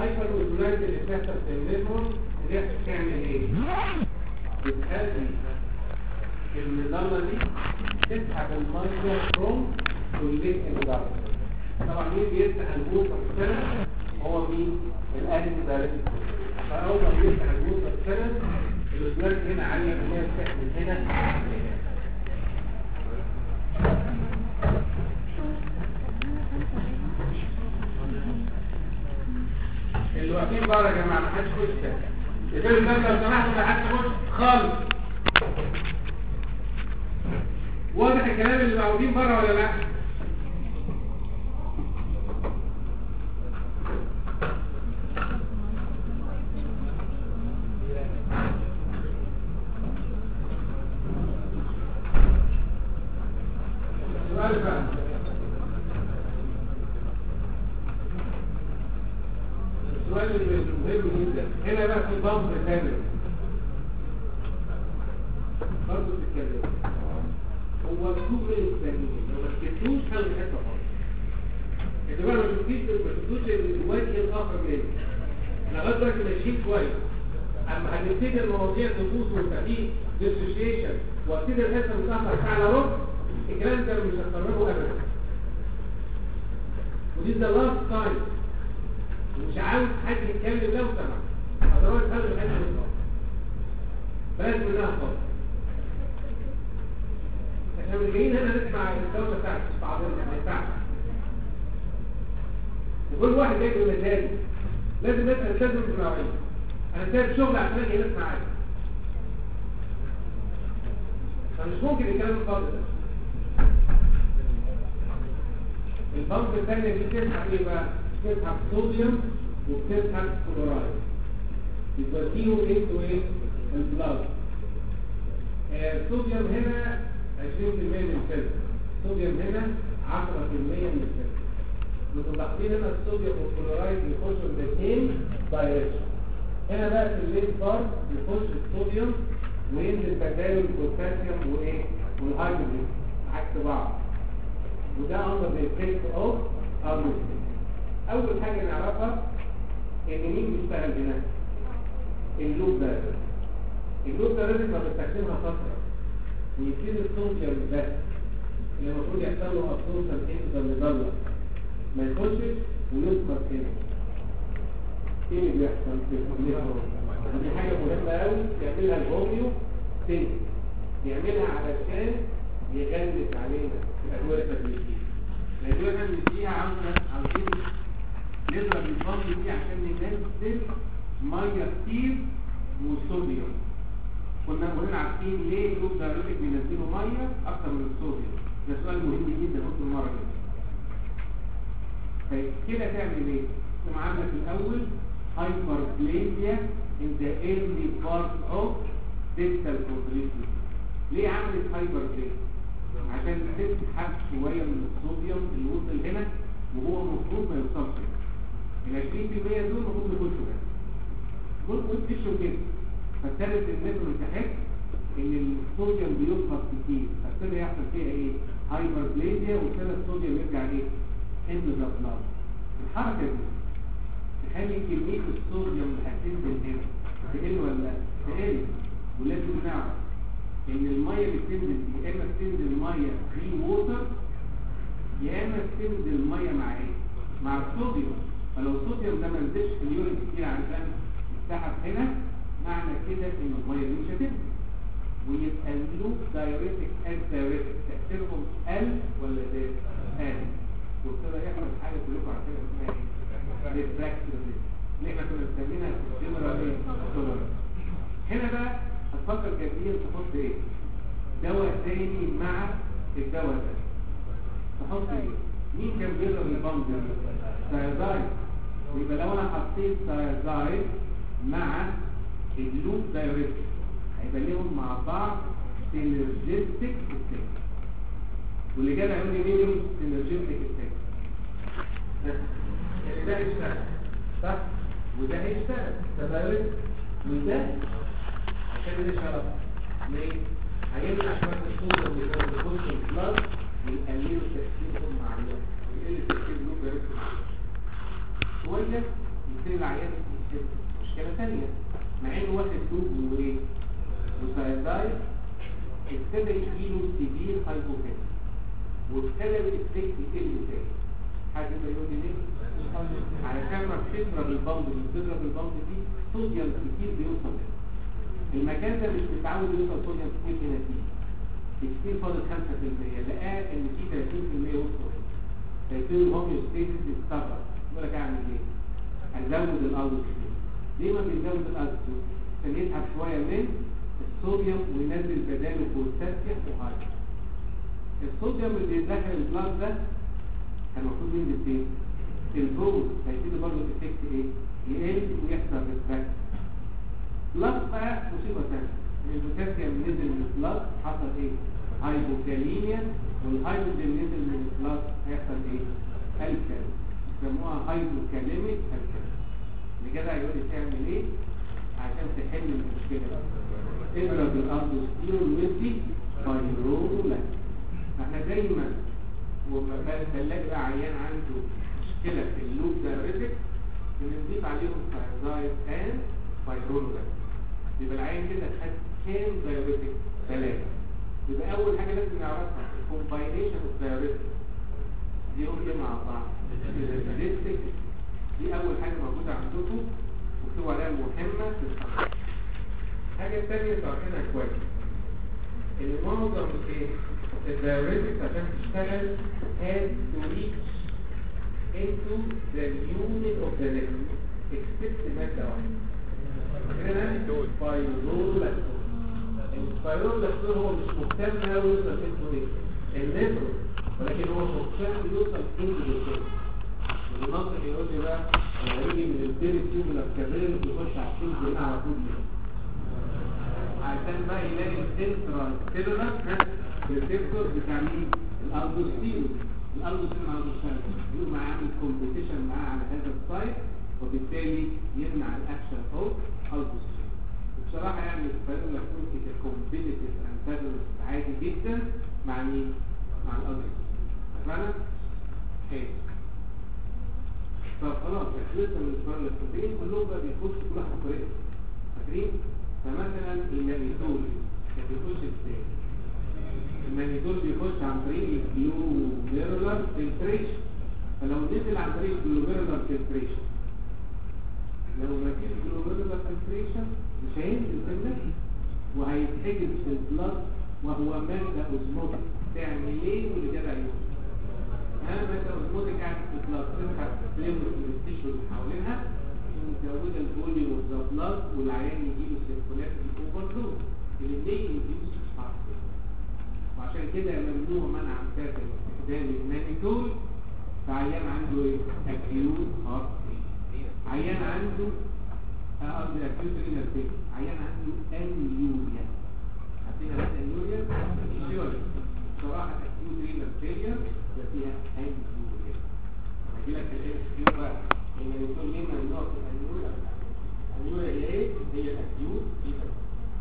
الهايبر اوزمولاريتي اللي بتحصل في النيرفون دي بتعمل ايه؟ بتخلي المظله دي تسحب الميه فروم كليه الضغط طبعا مين بيفتح الجوز السنه هو مين؟ الانتي دايركت فاول ما بيفتح الجوز السنه الاوزمولاريتي هنا عاليه من هي بتفتح من هنا لهنا. اللي واقفين بره يا جماعه ما حدش يخش يقفلوا الباب لو سمحتوا ما حدش يخش خالص واضح الكلام اللي موجودين بره ولا لا السؤال بقى السؤال اللي مهم جدا هنا بقى في ضمن كامل برضه بتتكلم هو الكوب الثانيين لو ما شفتوش خلي حته خالص انت بقى ما شفتيش ما شفتوش الوجه الاخر منه لغايه دلوقتي ماشيين كويس اما هنبتدي المواضيع تبوظ ويبقى فيه ديسوشيشن وابتدي الحصه متاخر ساعه الا ربع الكلام ده مش هتكرره ابدا ودي ذا لاست تايم مش عاوز حد يتكلم لو سمح حضرتك خلي الحته دي خالص بلاش منها خالص احنا مش جايين هنا نسمع الدوله بتاعت بعضنا ما ينفعش وكل واحد جاي بمزاجه لازم نبقى نلتزم بالمواعيد انا سايب شغل عشان اجي ناس معايا فمش ممكن الكلام الفاضي ده البنك الثانية دي بتسحب ايه بقى؟ بتسحب صوديوم وبتسحب كلورايد يبقى فيهم انتوا ايه؟ البلاد آه، الصوديوم هنا 20% من الفلتر الصوديوم هنا 10% من الفلتر متلاحظين هنا الصوديوم والكلورايد يخشوا الاثنين دايركشن هنا بقى في الليد بار يخش الصوديوم وينزل بداله البوتاسيوم وايه والهيدروجين عكس بعض وده امر بيتكت اوف ارمستين اول حاجه نعرفها ان مين بيشتغل هنا اللوب ده اللوب ده لازم بنستخدمها فتره ويبتدي الصوديوم ده اللي المفروض يحصل له ابسوربشن انت المظله ما يخشش ويثبت هنا ايه اللي بيحصل في الكمبيوتر دي حاجه مهمه قوي يعملها الهوميو سينك يعملها علشان يغلس علينا في الادويه التدريجيه الادويه التدريجيه عاوزه عاوزين نضرب الفضل دي عشان ننزل ميه كتير وصوديوم كنا كلنا عارفين ليه جروب دايركت بينزلوا ميه اكتر من الصوديوم ده سؤال مهم جدا قلت المره دي طيب كده تعمل ايه؟ تبقى عندك الاول hyperplasia in the early part of distal convolution ليه عملت hyperplasia؟ عشان تسحب شوية من الصوديوم اللي وصل هنا وهو المفروض ما يوصلش ال 20% دول المفروض يخشوا هنا دول قلت تشوا كده فابتدت النيتروجين تحس ان الصوديوم بيفقد كتير فابتدى يحصل فيها ايه؟ هايبربليزيا وابتدى الصوديوم يرجع ايه؟ into the blood الحركة دي تخلي كمية الصوديوم اللي هتنزل هنا تقل ولا لا؟ تقل ولازم نعرف ان المية اللي بتنزل دي يا اما بتنزل مية فري ووتر يا اما بتنزل مية مع ايه؟ مع الصوديوم فلو الصوديوم ده ما نزلش في اليورين كتير عشان يتسحب هنا معنى كده ان المية دي مش هتنزل ويبقى اللوب دايوريتك از دايوريتك تأثيرهم قل ولا زاد؟ قل وابتدى يحصل حاجه كلكم عارفينها اسمها ايه؟ ريفراكتيف اللي احنا كنا بنسميها جنرال هنا بقى هتفكر جديا تحط ايه؟ دواء تاني مع الدواء ده تحط ايه؟ مين كان بيضرب البامب ده؟ سايزايد يبقى لو انا حطيت سايزايد مع اللوب دايوريتك هيبقى ليهم مع بعض سينرجيستيك افكت واللي جاب يعمل لي مين سينرجيستيك افكت يعني ده هيشتغل صح وده هيشتغل تبارك وده عشان ده شرف ليه هيمنع شويه الصوت اللي كانوا بيخشوا البلاد ويقللوا تاثيرهم مع الوقت ويقل تاثير اللوب يركز مع الوقت شويه يبتدي العيان يحس مشكله ثانيه مع انه واخد دوب وايه وسايدايد ابتدى يجيله سيفير هايبوكاليميا وابتدى الافكت يقل تاني حد يقدر يقول لي ليه؟ علشان ما بتضرب البمب اللي بتضرب البمب دي صوديوم كتير بيوصل هنا المكان ده مش متعود يوصل صوديوم كتير هنا فيه كتير فاضل 5% لقاه ان في 30% وصلوا هنا فيبتدي الهوميوستاسيس يتكبر يقول لك اعمل ايه؟ ازود الالدوستيرون ليه ما بيزود الالدوستيرون؟ عشان يسحب شويه من الصوديوم وينزل بداله بوتاسيوم وهايدروجين الصوديوم اللي بيدخل البلاد ده كان المفروض ينزل فين؟ البول هيبتدي برضه الافكت ايه؟ يقل ويحصل ريتراكت بلس بقى مصيبه ثانيه البوتاسيوم نزل من البلاد حصل ايه؟ هايبوكاليميا والهيدروجين نزل من البلاد هيحصل ايه؟ الكال يسموها هايبوكاليميك الكال اللي كده هيقول لي تعمل ايه؟ عشان تحل المشكله دي اضرب الاندوستيرون ويدي فايرولاك احنا دايما وما بنلاقي بقى عيان عنده مشكله في اللوب دايريتك بنضيف عليهم ثايرويد ان فايرولاك يبقى العيان كده خد كام دايريتك ثلاثه يبقى اول حاجه لازم نعرفها الكومباينيشن اوف دايريتك دي هم ايه مع بعض الدايريتك دي اول حاجه موجوده عندكم مكتوب عليها مهمه في الصحه الحاجه الثانيه تعرفينها كويس ان معظم ايه الدايريتك عشان تشتغل has to reach into the unit of the neck except مادة واحدة هنا فايرولاكتور الفايرولاكتور هو مش مهتم قوي يوصل انتو ايه النفرو ولكن هو مهتم يوصل انتو الكلى والناطق يقول لي بقى لما يجي من البيري تيوبولار كابيل بيخش على الكلى هنا على طول ليه عشان بقى يلاقي الانترا سيلولار الريسبتور بتاع مين الالدوستيرون الالدوستيرون على المشترك يقوم عامل كومبيتيشن معاه على هذا السايت وبالتالي يمنع الاكشن اوف الدوستيرون بصراحه يعني الفريق يكون كومبيتيتيف انتاجونست عادي جدا مع مين مع الالدوستيرون فاهمنا ايه طب خلاص خلصنا من الفريق الطبيعي كلهم بقى بيخشوا كل واحد طريقه فاكرين فمثلا المانيتول كان بيخش ازاي المانيتول بيخش عن طريق الجلوميرولار فلتريشن فلو نزل عن طريق الجلوميرولار فلتريشن لو ما فيش جلوميرولار فلتريشن مش هينزل في النفس وهيتحجز في البلاد وهو مادة اوزموتيك تعمل ايه واللي جدع يقول ها مادة اوزموتيك قاعدة في البلاد تسحب فليفر من التيشو اللي حوالينها مزودة الفوليوم اوف ذا بلاد والعيان يجيله سيركولاتري اوفرلود الاثنين يجيله سبحان وعشان كده ممنوع منع كافر استخدام المانيتول فعيان عنده ايه؟ اكيوت هارت عيان عنده قصدي اكيوت رينال فيل عيان عنده انيوريا عارفين يعني انيوريا؟ انيوريا بصراحة اكيوت رينال فيلير ده فيها انيوريا هجي لك الايه بقى المانيتول ليه ممنوع في الانيوريا؟ الانيوريا هي ايه؟ هي الاكيوت رينال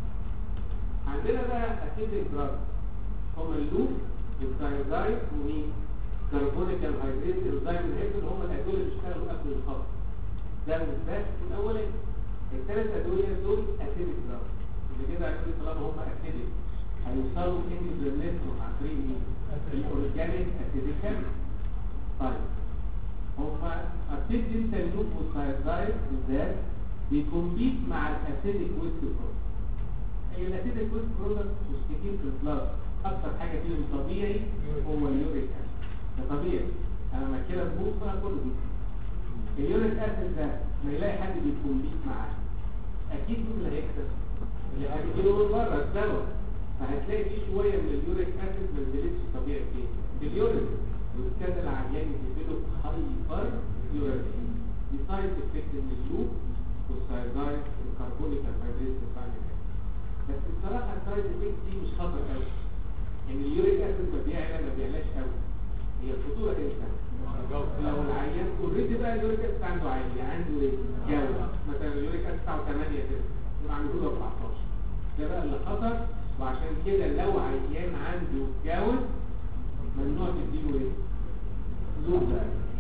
عندنا بقى اسيدك دراج هم اللوب والثايرويد ومين كربونيك انهيدريت الزايم الهيدرول هم الادويه اللي بيشتغلوا قبل الخط ده المثبت الاولاني الثلاث ادويه دول اسيدك دراج اللي كده هيقول طالما هم اسيدك هيوصلوا اندوزيرنيتهم عن طريق مين الاورجانيك اسيديكال طيب هم ابتدي انت اللوب والثايرويد بالذات بيكمبيت مع الاسيدك ويست برودكت هي الاسيدك ويست برودكت مش كتير في البلاد اكتر حاجه فيهم طبيعي هو اليوريك اسيد ده طبيعي انا لما كده تبوظ بقى كله بيجي اليوريك اسيد ده ما يلاقي حد بيكمبيت معاه اكيد مين اللي هيكسب اللي هيجيله من بره الدواء فهتلاقي في شويه من اليوريك اسيد ما نزلتش طبيعي فين في اليوريك وابتدى العيان يجيله هايبر يوريك دي سايد افكت من اللوب والسايدايد والكربونيك انهيدريت والثاني بس بصراحه السايد افكت دي مش خطر قوي ان اليوريك اسيد ما بيعلى ما بيعلاش قوي هي الخطوره امتى لو العيان اوريدي بقى اليوريك اسيد عنده عالي عنده ايه جاوب مثلا اليوريك اسيد بتاعه 8 كده يبقى عنده 14 ده بقى اللي خطر وعشان كده لو عيان عنده جاوب ممنوع تديله ايه لوب بقى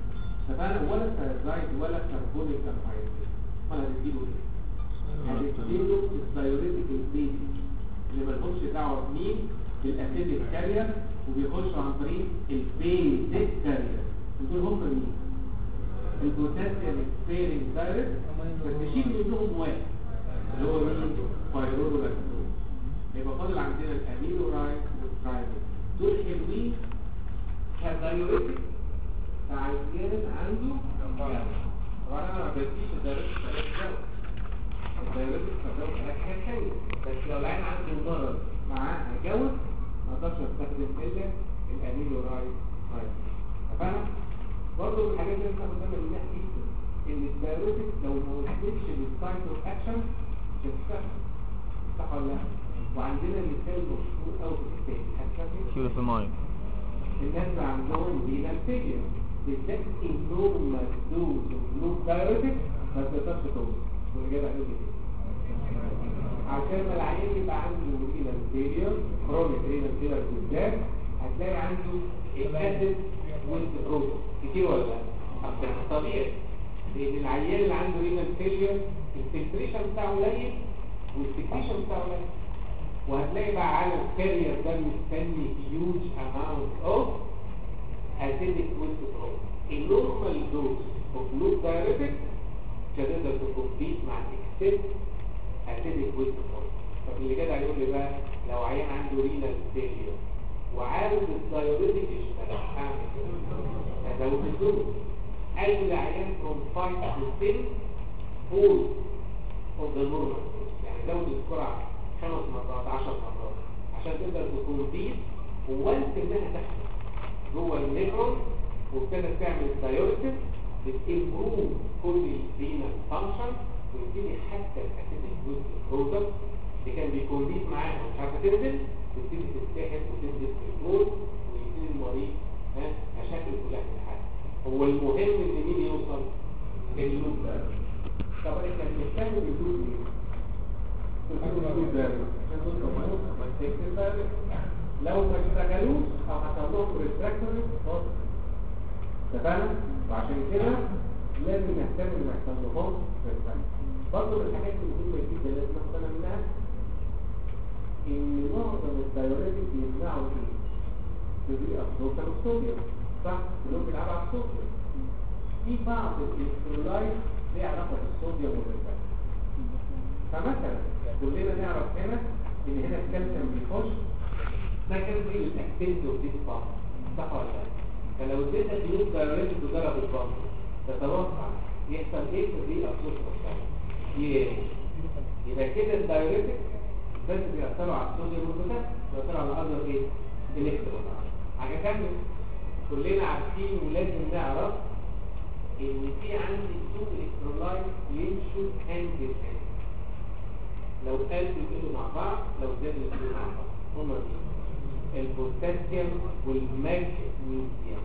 فانا ولا ثايرويد ولا كربونيك كاربايد ما هتديله ايه هتديله الثايوريتيك البيزي اللي ملهمش دعوه بمين بالاسيديك كارير وبيخش عن طريق البيزيك كارير دول هم مين البوتاسيوم سبيرنج دايركت بس شيل منهم واحد اللي هو مين فايرولولاكتوز يبقى فاضل عندنا الاميلورايت والترايبل دول حلوين كدايوريتك فعيان عنده جوع طبعا انا ما بديش الدايوريتك ثلاث جو الدايوريتك ثلاث حاجات حلوه بس لو العين عنده مرض معاه جوز ما اقدرش استخدم الا الاميلورايت ترايبل فاهم برضه من الحاجات اللي احنا قدامنا اللي جدا ان الدايوريتك لو ما وصلتش للسايت اوف اكشن مش هتشتغل صح ولا لا وعندنا مثال مشهور قوي في الكتاب هتشوف شو في الماي الناس اللي عندهم رينال فيلير بالذات النورمال دوز اوف دايوريتك ما تقدرش توصل والاجابه قالوا لي كده عشان ما العيان يبقى عنده رينال فيلير كرونيك رينال فيلير بالذات هتلاقي عنده الاسيد والبروز كتير ولا لا؟ اصل طبيعي لان العيان اللي عنده رينال فيلير الفلتريشن بتاعه قليل والسكريشن بتاعه قليل وهتلاقي بقى على الكارير ده مستني هيوج اماونت اوف اسيدك ويسترول النورمال دوز اوف لوب دايريتك مش هتقدر تكمبيت مع الاكسس اسيدك ويسترول طب اللي كده هيقول لي بقى لو عيان عنده رينال فيلير وعاوز الدايوريتك يشتغل اعمل ازود الدوز قال لي عيان from 5 to 10 full of the normal dose يعني زود الجرعه خمس مرات 10 مرات عشان تقدر تكمبيت وانت انها تحصل جوه النيكرون وابتدت تعمل دايوريتك بتمبروف كل الفينال فانكشن ويبتدي حتى الاسيدك جزء برودكت اللي كان بيكمبيت معاها ومش عارفه تنزل تبتدي تتسحب وتنزل في الجول ويبتدي المريض ها مشاكل كلها تتحل هو المهم ان مين يوصل اللوب ده طب احنا بنهتم باللوب ليه؟ باللوب ده لو ما اشتغلوش او حصل لهم ريستراكتوري خلاص اتفقنا وعشان كده لازم نهتم ان ما يحصلهمش ريستراكتوري برضه من الحاجات المهمه جدا لازم ناخد بالنا منها ان معظم الدايوريتك بيمنعوا ايه؟ تدري ابسوربشن الصوديوم صح؟ كلهم بيلعبوا على الصوديوم في بعض الالكترولايت ليه علاقه بالصوديوم والريستراكتوري فمثلا كلنا نعرف هنا ان هنا الكالسيوم بيخش ده كان ايه الاكتيفيتي اوف ذيس بارت صح ولا لا فلو اديتها ديوز دايوريتك وضرب البامب تتوقع يحصل ايه في الري ابسوربشن يبقى كده الدايوريتك بس بيأثروا على الصوديوم والبوتاسيوم بيأثروا على الاذر ايه الكترون حاجه ثانيه كلنا عارفين ولازم نعرف ان في عندي تو الكترولايت يمشوا هاند ان هاند لو قلبوا كده مع بعض لو زادوا كده مع بعض هما دي البوتاسيوم والمغنيسيوم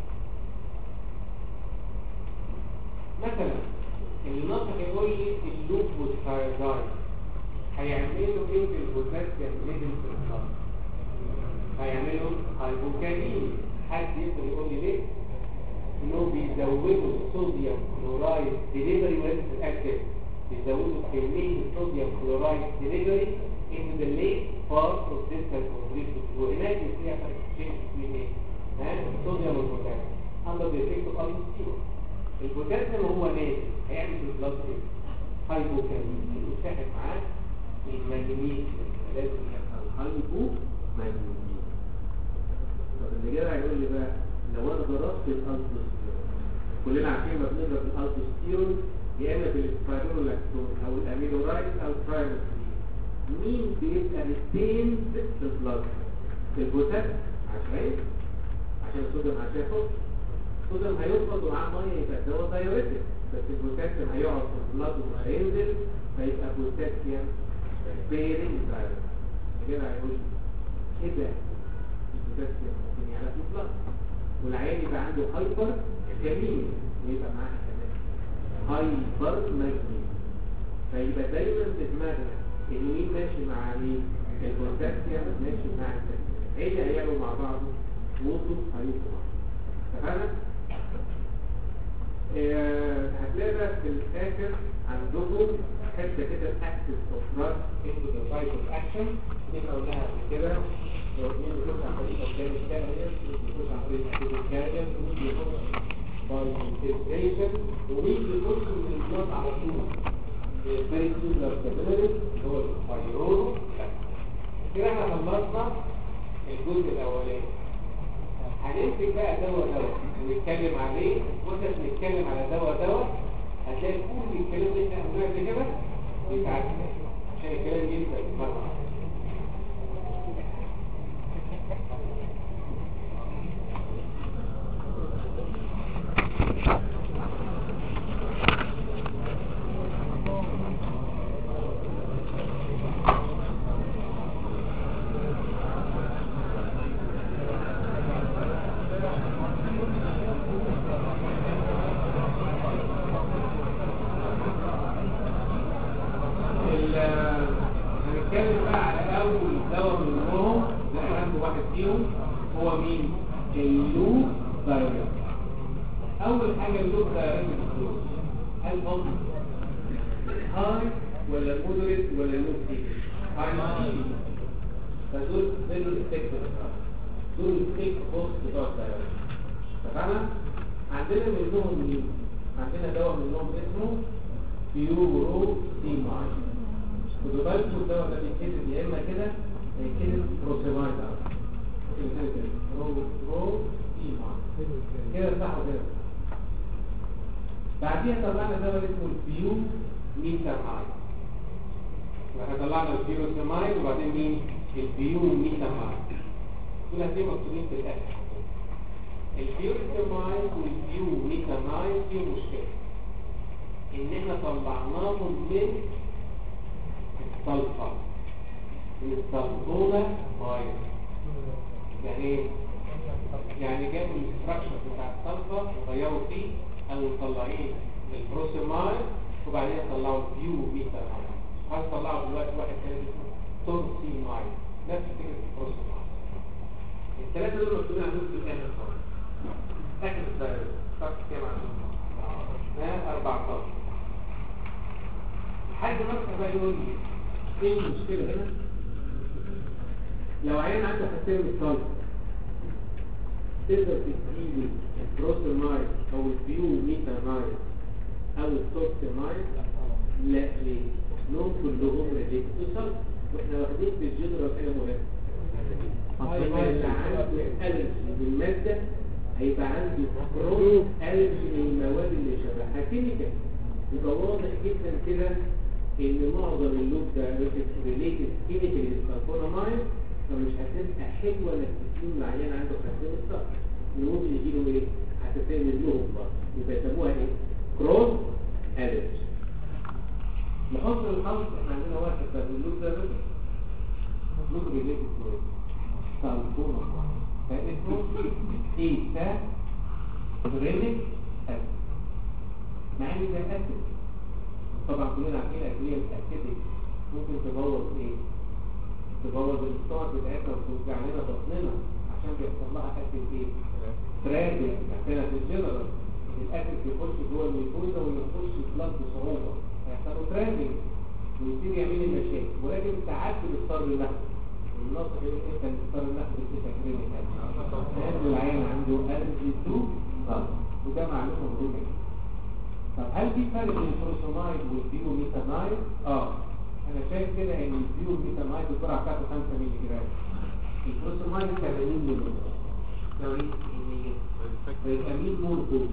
مثلا اللي ناطق يقول لي اللوب والثايرويد هيعملوا ايه في البوتاسيوم ليفل في الخلاص هيعملوا هايبوكاليميا حد يقدر يقول لي ليه انه بيزودوا الصوديوم كلورايد ديليفري وليس الاكتف بيزودوا كميه الصوديوم كلورايد ديليفري into the late part of distal convolution وهناك يصير فرق exchange between ايه ها الصوديوم والبوتاسيوم under the effect of aldosterone البوتاسيوم هو نازل هيعمل في البلاد هايبوكاليميا يساعد معاه المغنيسيوم لازم يحصل هايبو مغنيسيوم طب اللي جاي هيقول لي بقى لو انا ضربت الالدوستيرون كلنا عارفين ما بنضرب الالدوستيرون يا اما بالسبايرولاكتون او الاميلورايد او ترايموكسين مين بيبقى ريتيند في البلاد البوتاسيوم عشان عشان الصوديوم عشان يخش الصوديوم هيخلط ومعاه ميه يبقى ده هو دايوريتك بس البوتاسيوم هيقعد في البلاد ومش هينزل فيبقى بوتاسيوم بيرنج دايوريتك كده هيقول كده البوتاسيوم ممكن يعلى في البلاد والعيان يبقى عنده هايبر كمين ويبقى معاها كمان هايبر ماجنيز فيبقى دايما في دماغنا ان مين ماشي مع مين البوتاسيوم ماشي مع الكالسيوم هي هيعملوا مع بعض وصوا هيوصوا بعض اتفقنا آه، هتلاقي بقى في الاخر عندكم حته كده الاكسس اوف راس انتو ذا سايت اوف اكشن دي احنا قلناها قبل كده لو مين بيخش عن طريق اورجانيك كارير بيخش عن طريق اكتيف كارير ومين بيخش باي انتجريشن ومين بيخش من البلاد على طول فيري سيميلر كابيلاريز اللي هو الفايرورو كده احنا خلصنا الجزء الاولاني هنمسك بقى دواء دواء ونتكلم عليه واحنا بنتكلم على دواء دواء هتلاقي كل الكلام اللي احنا قلناه قبل كده يتعدل عشان الكلام يبدا مرة ال- هنتكلم بقى على اول دواء منهم ده اهم واحد فيهم هو مين اللوب دايركت اول حاجه اللوب دايركت هل هم هاي ولا مودريت ولا لو هاي فدول دول الستيك دول الستيك بوست بتوع الدايركت اتفقنا عندنا منهم مين عندنا دواء منهم اسمه بيورو سيماي خدوا بالكم الدواء ده بيتكتب يا اما كده يا يتكتب بروسيمايد برو برو سيماي كده صح وكده بعديها طلعنا دواء اسمه البيو ميتامايد واحنا طلعنا البيوروسيمايد وبعدين مين البيو ميتامايد دول هتلاقيهم مكتوبين في الاخر البيوروسيمايد والبيو ميتامايد فيهم مشكله ان احنا طلعناهم من الصلفة من الصلفونة مايز يعني ايه؟ يعني جابوا الاستراكشر بتاع الصلفة وغيروا فيه قالوا مطلعين البروسيمايد وبعدين طلعوا البيو ميتا مايز عايز طلعوا دلوقتي واحد تاني اسمه تورسي مايز نفس فكرة البروسيمايد الثلاثة دول مكتوبين عندهم في الآخر خالص آخر الدايرة صفحة كام عندهم؟ 14 حد مثلا بقى يقول لي ايه المشكلة هنا لو عين عنده حساسية من الصلب تقدر تديله البروسيمايد او البيو ميتامايد او التوكسيمايد لا ليه؟ لهم كلهم ريليتد للصلب واحنا واخدين في الجنرال حاجة مهمة هيبقى اللي عنده ألرجي بالمادة هيبقى عنده كروس ألرجي من المواد اللي شبهها كيميكال يبقى واضح جدا كده ان معظم اللوب ده ريليتد كيميكال للسلفونامايد فمش هتبقى حلوه انك تديله العيان عنده حساسيه الصدر اللي ممكن يجيله ايه؟ حساسيه من اللوب برضه يبقى يسموها ايه؟ كروس ألرجي لحسن الحظ احنا عندنا واحد ده اللوب ده بس لوب ريليتد كروس سلفونامايد فاسمه ايتا برينيك أسيد مع ان ده اسيد طبعا كلنا عارفين الادويه الاسيدك ممكن تبوظ ايه تبوظ الصور بتاعتنا وتوجع لنا بطننا عشان بيحصل لها اسيد ايه تراجل عندنا في الجنرال الاسيد بيخش جوه الميكوزا ويخش البلد بصعوبه هيحصلوا تراجل ويصير يعمل لي مشاكل ولكن ساعات بنضطر اللحم الناصح يقول انت بنضطر اللحم بالتكريم لان العين عنده الرجي تو وده معلومه مهمه طب هل في فرق بين البروسومايد والبيو ميتامايد؟ اه انا شايف كده ان البيو ميتامايد الجرعه بتاعته 5 مللي جرام البروسومايد 80 مللي لو ايه يبقى مين مور بوتنت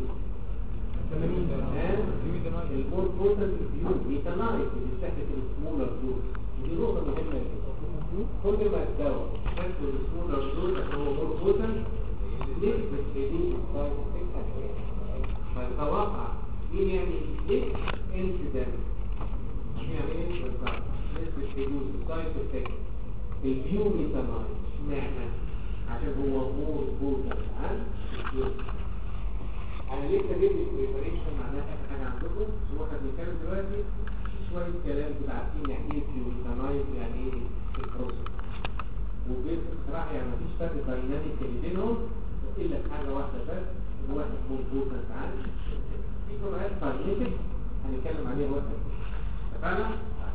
80 المور بوتنت البيو ميتامايد اللي بتحدث السمولر دوز دي نقطه مهمه جدا كل ما الدواء تحدث السمولر دوز عشان هو مور بوتنت نسبه هديه السايد افكت فالتوقع مين يعني ايه انسيدنت مين يعني ايه بالظبط نسبة حدوث السايد افكت البيو ميتامايد اشمعنى عشان هو مور بوتر عن انا ليه كاتب لي بريباريشن معناها اخر حاجه عندكم هو احنا بنتكلم دلوقتي شويه كلام كده عارفين يعني ايه بيو ميتامايد يعني ايه البروسيس وبين بصراحه يعني مفيش فرق دايناميك بينهم الا في حاجه واحده بس ان واحد مور بوتر عن في فروقات كوجنيتيف هنتكلم عليها وقت اتفقنا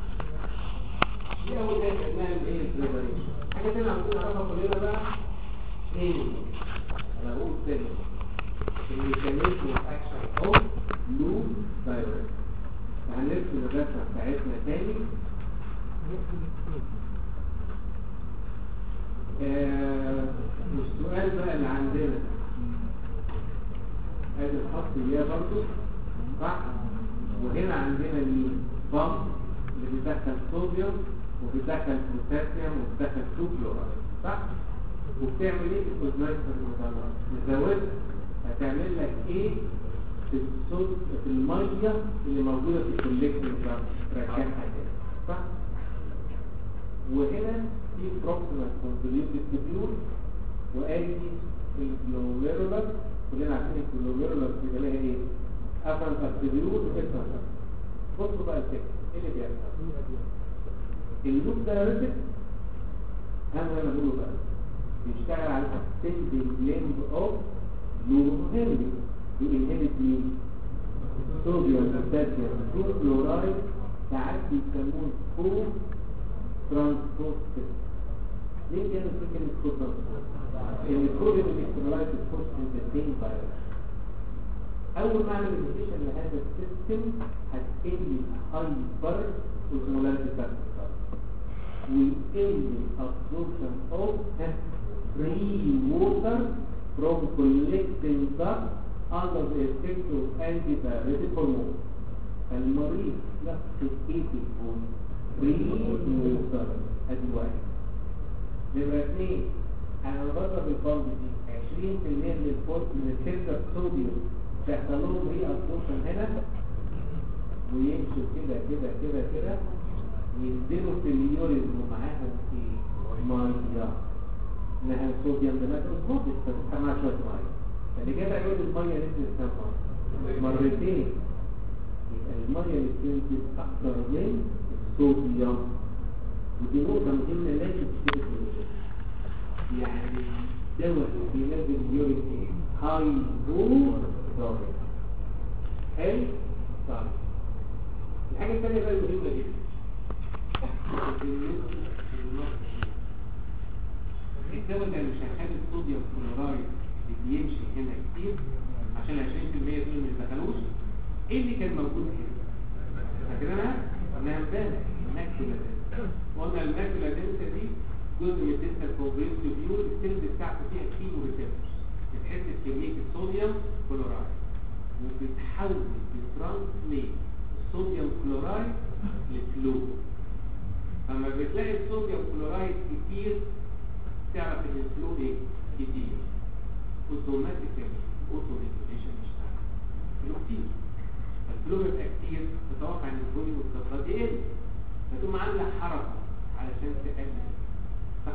دي اول حاجه خدناها اللي هي البريباريشن حاجه ثانيه عاوزين نعرفها كلنا بقى ايه انا بقول تاني الميكانيزم اكشن اوف لوب دايركت هنرسم الرسمه بتاعتنا تاني آه والسؤال بقى اللي عندنا ادي الخط اياه برضه صح وهنا عندنا مين بامب اللي بيدخل صوديوم وبيدخل بوتاسيوم وبيدخل كلورايد صح وبتعمل ايه في الكوزمايت في المطلع نزودها هتعمل لك ايه في الصوت في الميه اللي موجوده في الكوليكتنج ترجعها كده صح وهنا في بروكسيمال كونفوليوتد تبيول وادي الجلوميرولر كلنا عارفين الجلوميرولر بيبقى لها ايه افرنت تبيول وافرنت بصوا بقى الفكره ايه اللي بيحصل اللوب ده ريسك انا انا بقوله بقى بيشتغل على extending blend of fluorohelic بينهبت مين صوديوم بوتاسيوم كلورايد ساعات بيسموه كو ترانسبورت ليه كانوا في كلمة كو ترانسبورت؟ لأن كل الالكترولايت بتخش في السيم فايروس أول ما أعمل انفيشن لهذا السيستم هتقل هايبر اوزمولاريتي فاكتور ويقل absorption of free water from collecting dust under the effect of antibiotic hormone المريض يفقد 80 free water ادي واحد نمرة اثنين انا بضرب البامب دي 20% من الفورت من الفلتر صوديوم بيحصل لهم ري ابسوربشن هنا ويمشوا كده كده كده كده ينزلوا في اليورين ومعاهم ايه؟ ميه انها الصوديوم ده ماده اوزموتيك فبتسمع شويه ميه فاللي كده يقول الميه نزلت كام مره؟ مرتين يبقى الميه اللي بتنزل اكتر من الصوديوم ودي نقطه مهمه لازم تشترك في يعني دواء بينزل اليورين ايه؟ هاي بو ضارب حلو؟ طيب الحاجه الثانيه بقى المهمه جدا الدواء ده مش هيخلي الصوديوم كلورايد اللي بيمشي هنا كتير عشان 20% دول ما يدخلوش ايه اللي كان موجود هنا؟ فاكر انا؟ قلناها امبارح الماكيولا قلنا الماكيولا دنسا دي جزء من الدنسا كوبريس بيور السيلز بتاعته فيها كيلو ريسبتورز بتحس بكميه الصوديوم كلورايد وبتحول بترانسليت الصوديوم كلورايد لفلو لما بتلاقي الصوديوم كلورايد كتير تعرف ان الفلو ايه كتير اوتوماتيكالي اوتو ريجوليشن بيشتغل فلو كتير الفلو يبقى كتير تتوقع ان الفوليوم والضغط يقل فتقوم عامله حركه علشان تقلل صح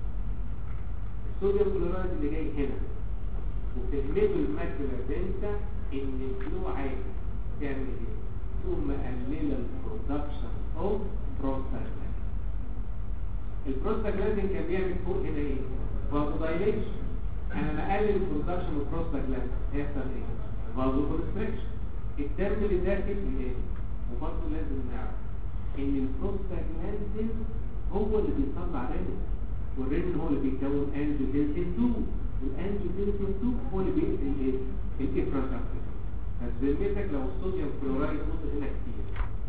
الصوديوم كلورايد اللي جاي هنا وتهمله الماكيولا دنسا ان الفلو عالي تعمل ايه؟ تقوم مقلله البرودكشن اوف بروستاجلاندين البروستاجلاندين كان بيعمل فوق هنا ايه؟ فازو دايليشن انا مقلل البرودكشن اوف بروستاجلاندين هيحصل ايه؟ فازو كونستريكشن الدم اللي داخل ايه؟ وبرضه لازم نعرف ان البروستاجلاندين هو اللي بيطلع رينين والرينين هو اللي بيكون انجيوتنسين 2 والانجيوتنسين 2 هو اللي بيقتل ايه؟ الافرازابتين فذمتك لو الصوديوم كلورايد وصل هنا كتير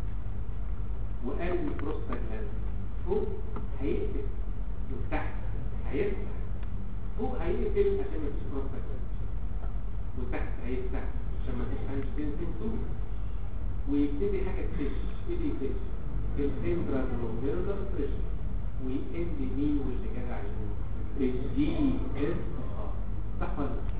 وقال البروستاجلاندين فوق هيقفل من تحت هيفتح فوق هيقفل عشان ما فيش بروستاجلاندين وتحت هيفتح عشان ما فيش انجيوتنسين 2 ويبتدي حاجه تفش يبتدي يفش الانترا بريشر ويقل مين واللي جدع يقول الجي اس صح ولا لا؟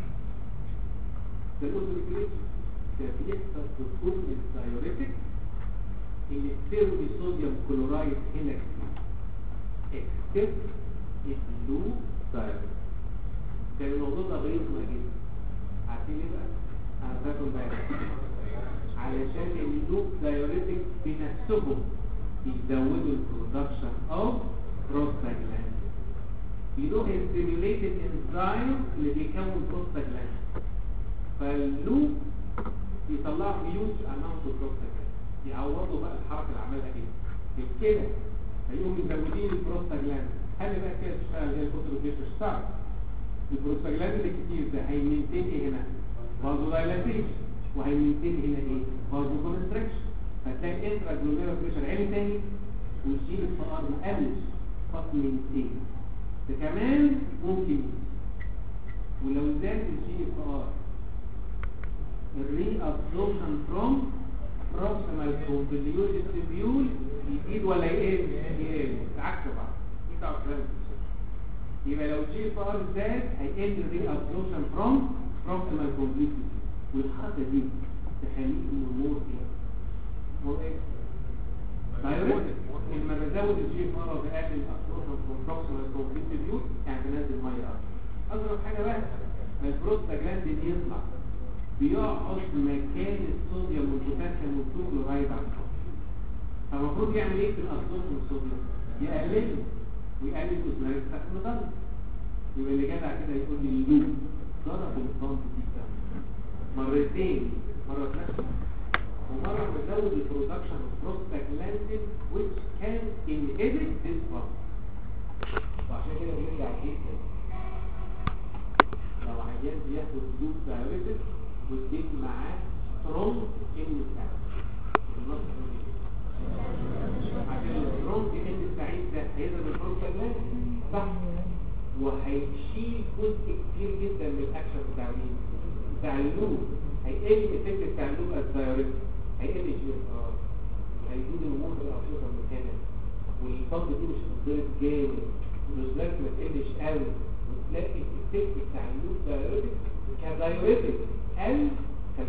ده الاوتوماتيك ده بيحصل في كل الدايوريتك ان التيرمي صوديوم كلورايد هنا كتير اكسبت البلو دايوريتك كان الموضوع ده غير جدا عارفين ليه بقى؟ هنفاكم بقى علشان اللوب دايوريتك بنفسهم بيزودوا البرودكشن اوف بروستاجلاندين بيروح يستيميوليت الانزيم اللي بيكون بروستاجلاندين فاللوب يطلعوا هيوج اماونت اوف بروستاجلاند يعوضوا بقى الحركه اللي عملها ايه كده هيقوموا مزودين البروستاجلاند هل بقى كده تشتغل هي الفوتوبيت تشتغل البروستاجلاند اللي كتير ده هيمنتين ايه هنا برضه دايلاتيشن وهيمنتين هنا ايه برضه كونستريكشن فتلاقي الانترا جلوميرال بريشر عالي تاني والجي اف ار ما قلش فقط مينتين ده كمان ممكن ولو زاد الجي اف ار الري ابزوربشن فروم proximal convoluted tubule يزيد ولا يقل؟ يقل عكس بعض يبقى كلام يبقى لو جي اف ار زاد هيقل الري ابزوربشن فروم proximal convoluted tubule والحركه دي تخليه انه مور ايه؟ مور ايه؟ دايركت لما بزود الجي اف ار بقلل الابزوربشن فروم proximal convoluted tubule يعني بنزل ميه اكتر اضرب حاجه بقى البروستاجلاندين يطلع بيقعد مكان الصوديوم والبوتاسيوم والكلورايد على الصوديوم فالمفروض يعمل ايه في الابسوربشن الصوديوم يقلله ويقلل الاوزماريك بتاعت المضاد يبقى اللي جدع كده يقول لي اللوب ضرب البامب دي مرتين مره تنفس ومره مزود البرودكشن اوف بروستاجلاندين which can inhibit this pump وعشان كده بيرجع جدا لو عيان بياخد دوب دايوريتك وتجيب معاه سترونج ان سعيد عشان السترونج ان سعيد ده هيضرب البروستاجلاند صح وهيشيل جزء كتير جدا من الاكشن بتاع مين؟ بتاع اللوب هيقل الافكت بتاع اللوب الدايوريتك هيقل جي اف ار هيزيد الامور في الانشطه المكانه والفضل دي مش هتضرب جامد والرزلات ما تقلش قوي وتلاقي الافكت بتاع اللوب دايوريتك كدايوريتك قل 50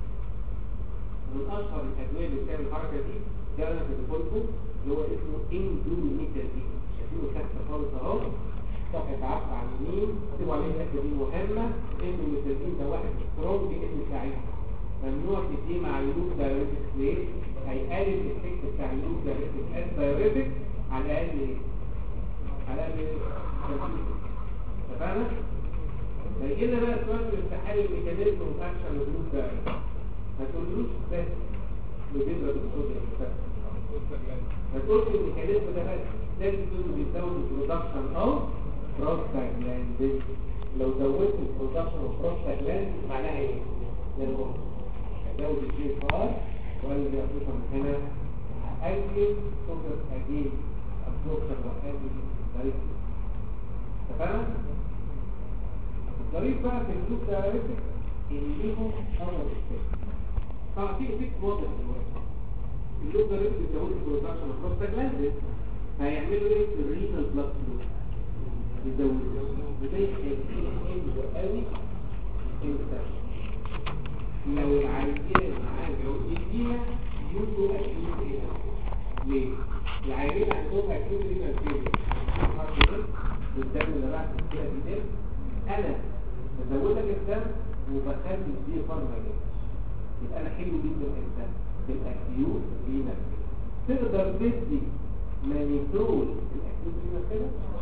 من اشهر الادويه اللي بتعمل الحركه دي ده انا كنت لكم اللي هو اسمه اندوميتازين شايفينه تحت خالص اهو صفحه 10 على اليمين اكتبوا عليه الحته دي مهمه اندوميتازين ده واحد سترونج اسم سعيد ممنوع تديه مع اللوب دايوريتك ليه؟ هيقلل الافكت بتاع اللوب دايوريتك از دايوريتك على الاقل ايه؟ على الاقل ايه؟ اتفقنا؟ هيجي لنا بقى سؤال في امتحان الميكانيزم اوف اكشن اللوب دايوريتك ما تقولوش بس بتضرب الصوديوم بس ما تقولش الميكانيزم ده بس لازم تقول بيزود البرودكشن او بروستاجلاند لو زودت البرودكشن اوف بروستاجلاند معناها ايه؟ زي ما قلت هزود الجي اف ار ولا خصوصا هنا هاجل صوديوم اجيل ابسوربشن وهاجل دايركت اتفقنا؟ الظريف بقى في اللوب دايركت اللي ليهم اول افكت طبعا في افكت واضح دلوقتي اللوب دايركت بيزود البرودكشن اوف بروستاجلاند هيعملوا ايه في الرينال بلاد فلو يزودوا وده يخليه حلو قوي انت لو العيان معاه جودية يوتو اكيد ايه ليه؟ العيانين عندهم اكيد رينال فيلير والدم اللي راح في الكلى دي ده انا بزودك الدم وبخلي الدي فارما يبقى انا حلو جدا الانسان بالاكيوت رينال تقدر تدي مانيتول الاكيوت رينال كده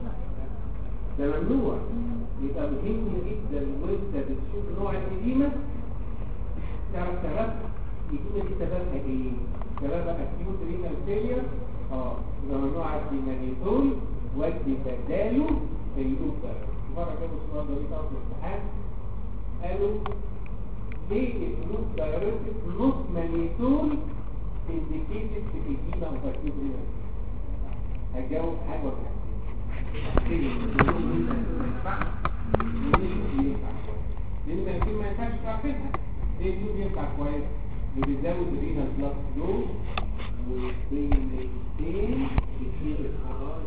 ده ممنوع يبقى مهم جدا وانت بتشوف نوع الإديمة تعرف سببها الإديمة دي سببها ايه؟ سببها اكيوت رينال فيلير اه يبقى ممنوع ادي مانيتول وادي بداله اللوب ده مرة جابوا السؤال ده ليه في الامتحان قالوا ليه اللوب دايركت نص مانيتول indicated في الإديمة وتركيب رينال هتجاوب حاجة ولا حاجة لان ما ما ينفعش تعرفها ايه اللي بينفع كويس بيزود الرينال بلاد فلو وبيمتين كتير الحرارة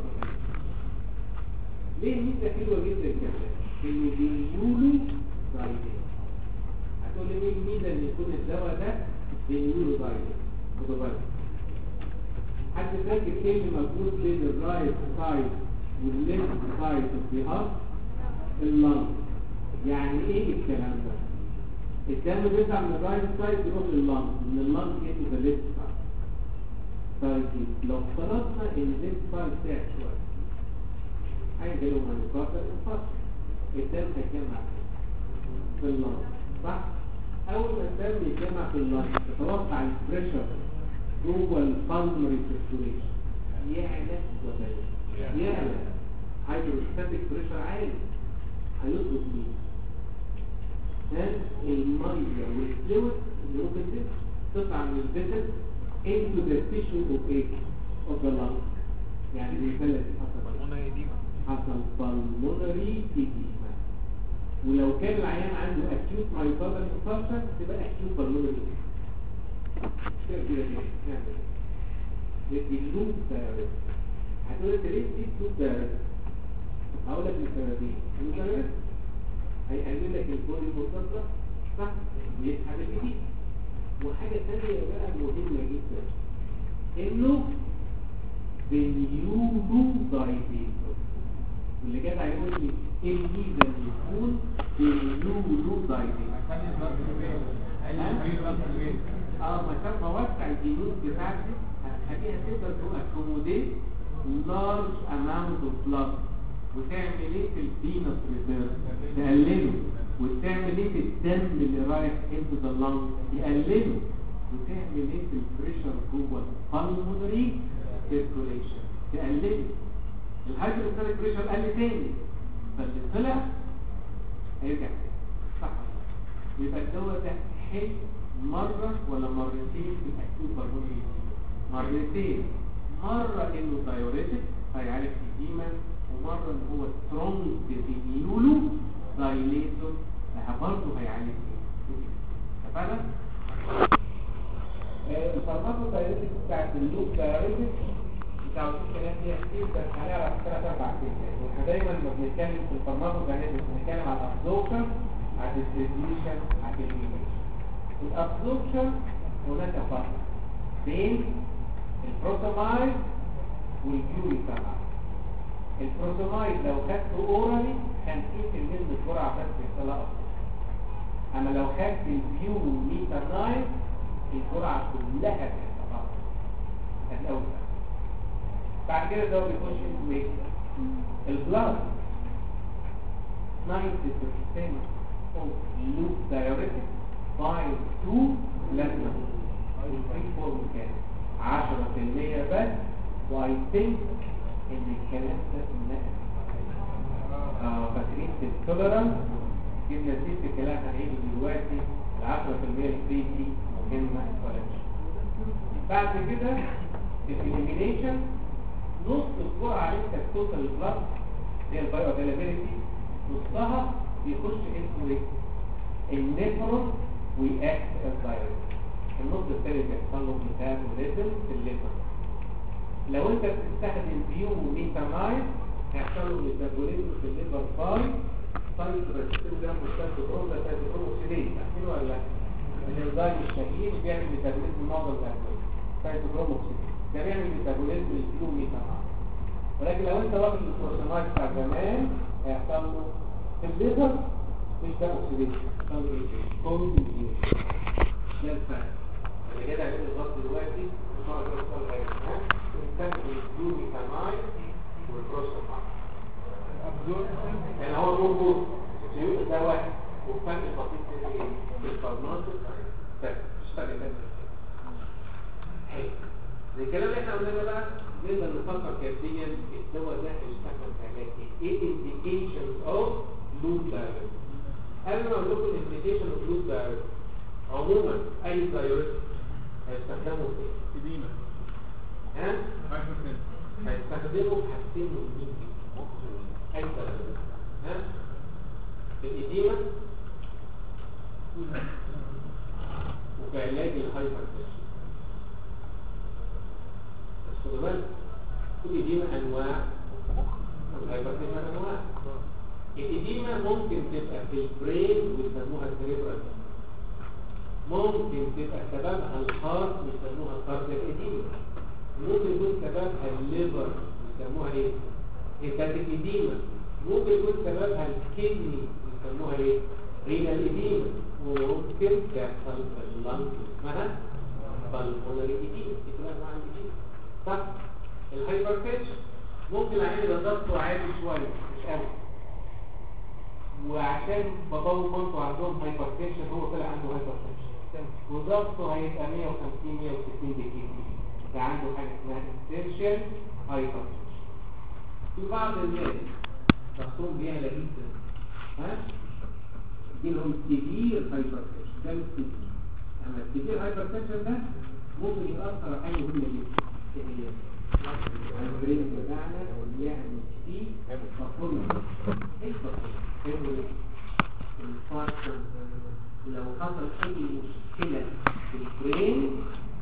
ليه ميزة حلوة جدا كمان انه بيقولوا دايليت هتقول لي ايه الميزة ان يكون الدواء ده بيقولوا دايليت خدوا بالك حد فاكر ايه اللي موجود بين الرايت سايد والليفت سايد اوف ذا هارت اللنج يعني ايه الكلام ده الدم بيطلع من الرايت سايد يروح لللنج من اللنج يجي للليفت سايد طيب لو افترضنا ان الليفت سايد تعب شويه عايز له مانيكاردر انفصل الدم هيتجمع في اللنج صح اول ما الدم يتجمع في اللنج تتوقع البريشر جوه البالمري سيركيوليشن يعلى ولا يعلى يعلى هيدروستاتيك بريشر عالي هيطلب مين ها الميه والفلويد اللي ممكن تطلع من الفيسل into the tissue of a of the lung يعني الرسالة دي حصل حصل pulmonary edema ولو كان العيان عنده acute myocardial infarction تبقى acute pulmonary edema كده كده كده يدي اللوب دايركت هتقول انت ليه تدي اللوب دايركت هقول لك السببين السبب هيقلل لك البولي متصل صح ويسحب الجديد وحاجة ثانية بقى مهمة جدا انه باليولو دايبيتو واللي جاب هيقول لي ايه الميزة اللي يكون باليولو دايبيتو اه ما كان بوسع الجنود بتاعتي هتخليها تقدر تو اكوموديت لارج اماونت اوف بلاد وتعمل ايه في الفينس ريزيرف تقلله وتعمل ايه في الدم اللي رايح انتو ذا لانج يقلله وتعمل ايه في البريشر جوه البالمونري سيركوليشن تقلله الهايدروستاتيك بريشر قل تاني فاللي طلع هيرجع تاني صح يبقى الدواء ده حلو مرة ولا مرتين في الأكيوت بالمونري مرتين مرة انه دايوريتك هيعالج الإديمة ومرة ان هو سترونج بينيولو دايليتور برضه هيعالج اتفقنا؟ الفارماكو دايوريتك بتاعت اللوب دايوريتك بتاع الكلام دي كتير بس هنعرف ثلاث اربع كلمات واحنا دايما لما بنتكلم في الفارماكو دايوريتك بنتكلم على الابزوربشن على الديستريبيوشن على الكلمات الابزوربشن هناك فرق بين البروتومايد والبيوريتامايد البروتومايد لو خدته اورالي 50% من الجرعه بس يحصلها اما لو خدت البيوريتامايد الجرعه كلها تحصلها الاول بعد كده ده بيخش في ايه البلاد 90% of loop diuretic bind to plasma والفري فورم كام 10% بس واي ثينك ان الكلام ده نقل اه فاكرين في التولرانس جبنا سيره الكلام هنعيده دلوقتي ال 10% الفري دي مهمه ولا مش بعد كده الاليمينيشن نص الجرعه اللي انت التوتال بلاد هي البايو افيلابيلتي نصها بيخش اسمه ايه؟ النيفرون ويأكت از دايركت النص الثاني بيحصل له ميتابوليزم في الليفر لو انت بتستخدم بيو ميتامايد هيحصل له ميتابوليزم في الليفر باي سايتوباسيتين ده مستخدم ده سايتوكروموسيلين عارفين ولا لا؟ الانزيم الشهير بيعمل ميتابوليزم معظم الاكل سايتوكروموسيلين ده بيعمل ميتابوليزم البيو ميتامايد ولكن لو انت واخد البروتينات بتاع زمان هيحصل له في الليفر مش ده اوكسيديشن هيحصل له ايه؟ كونجيوشن ده الفرق اللي كده هيقول الغلط دلوقتي المره الجايه السؤال غير ها نستخدم الجلوميتامايد والبروستامايد يعني هو موجود سيوط ده واحد والفرق البسيط في ايه؟ في الفارماسيس بس مش فرق بس حلو زي الكلام اللي احنا قلناه بقى نقدر نفكر كيفيا الدواء ده هيستخدم في علاج ايه؟ ايه indications of loop diuretic؟ قبل ما اقول لكم indication of loop diuretic عموما اي دايوريتك هيستخدموا في إديمة ها هيستخدموا في حاجتين مهمين جدا اي دايوريتك ها الإديمة وفي علاج الهايبر بس خدوا بالك كل إديمة أنواع والهايبر أنواع الإديمة ممكن تبقى في البرين ويسموها السريبرال ممكن تبقى سببها الهارت بيسموها كاردياك إديمة ممكن يكون سببها الليفر بيسموها ايه؟ هيباتيك إديمة ممكن يكون سببها الكدني بيسموها ايه؟ رينال إديمة وممكن تحصل في اللنج اسمها بالمونري إديمة دي كلها أنواع الإديمة صح؟ الهايبرتنشن ممكن العين يبقى ضغطه عالي شوية مش قوي وعشان باباه ومامته عندهم هايبرتنشن هو طلع عنده هايبرتنشن وضغطه هيبقى 150 160 بكيلو ده عنده حاجه اسمها essential هايبرتنشن في بعض الناس ضغطهم بيعلى جدا ها دي لهم سيفير هايبرتنشن ده مش سيفير اما السيفير هايبرتنشن ده ممكن يأثر على حاجه مهمه جدا ايه هي؟ البرين بتاعنا يعني فيه بطلنا ايه بطلنا؟ الفاكتور لو حصل اي مشكله في البرين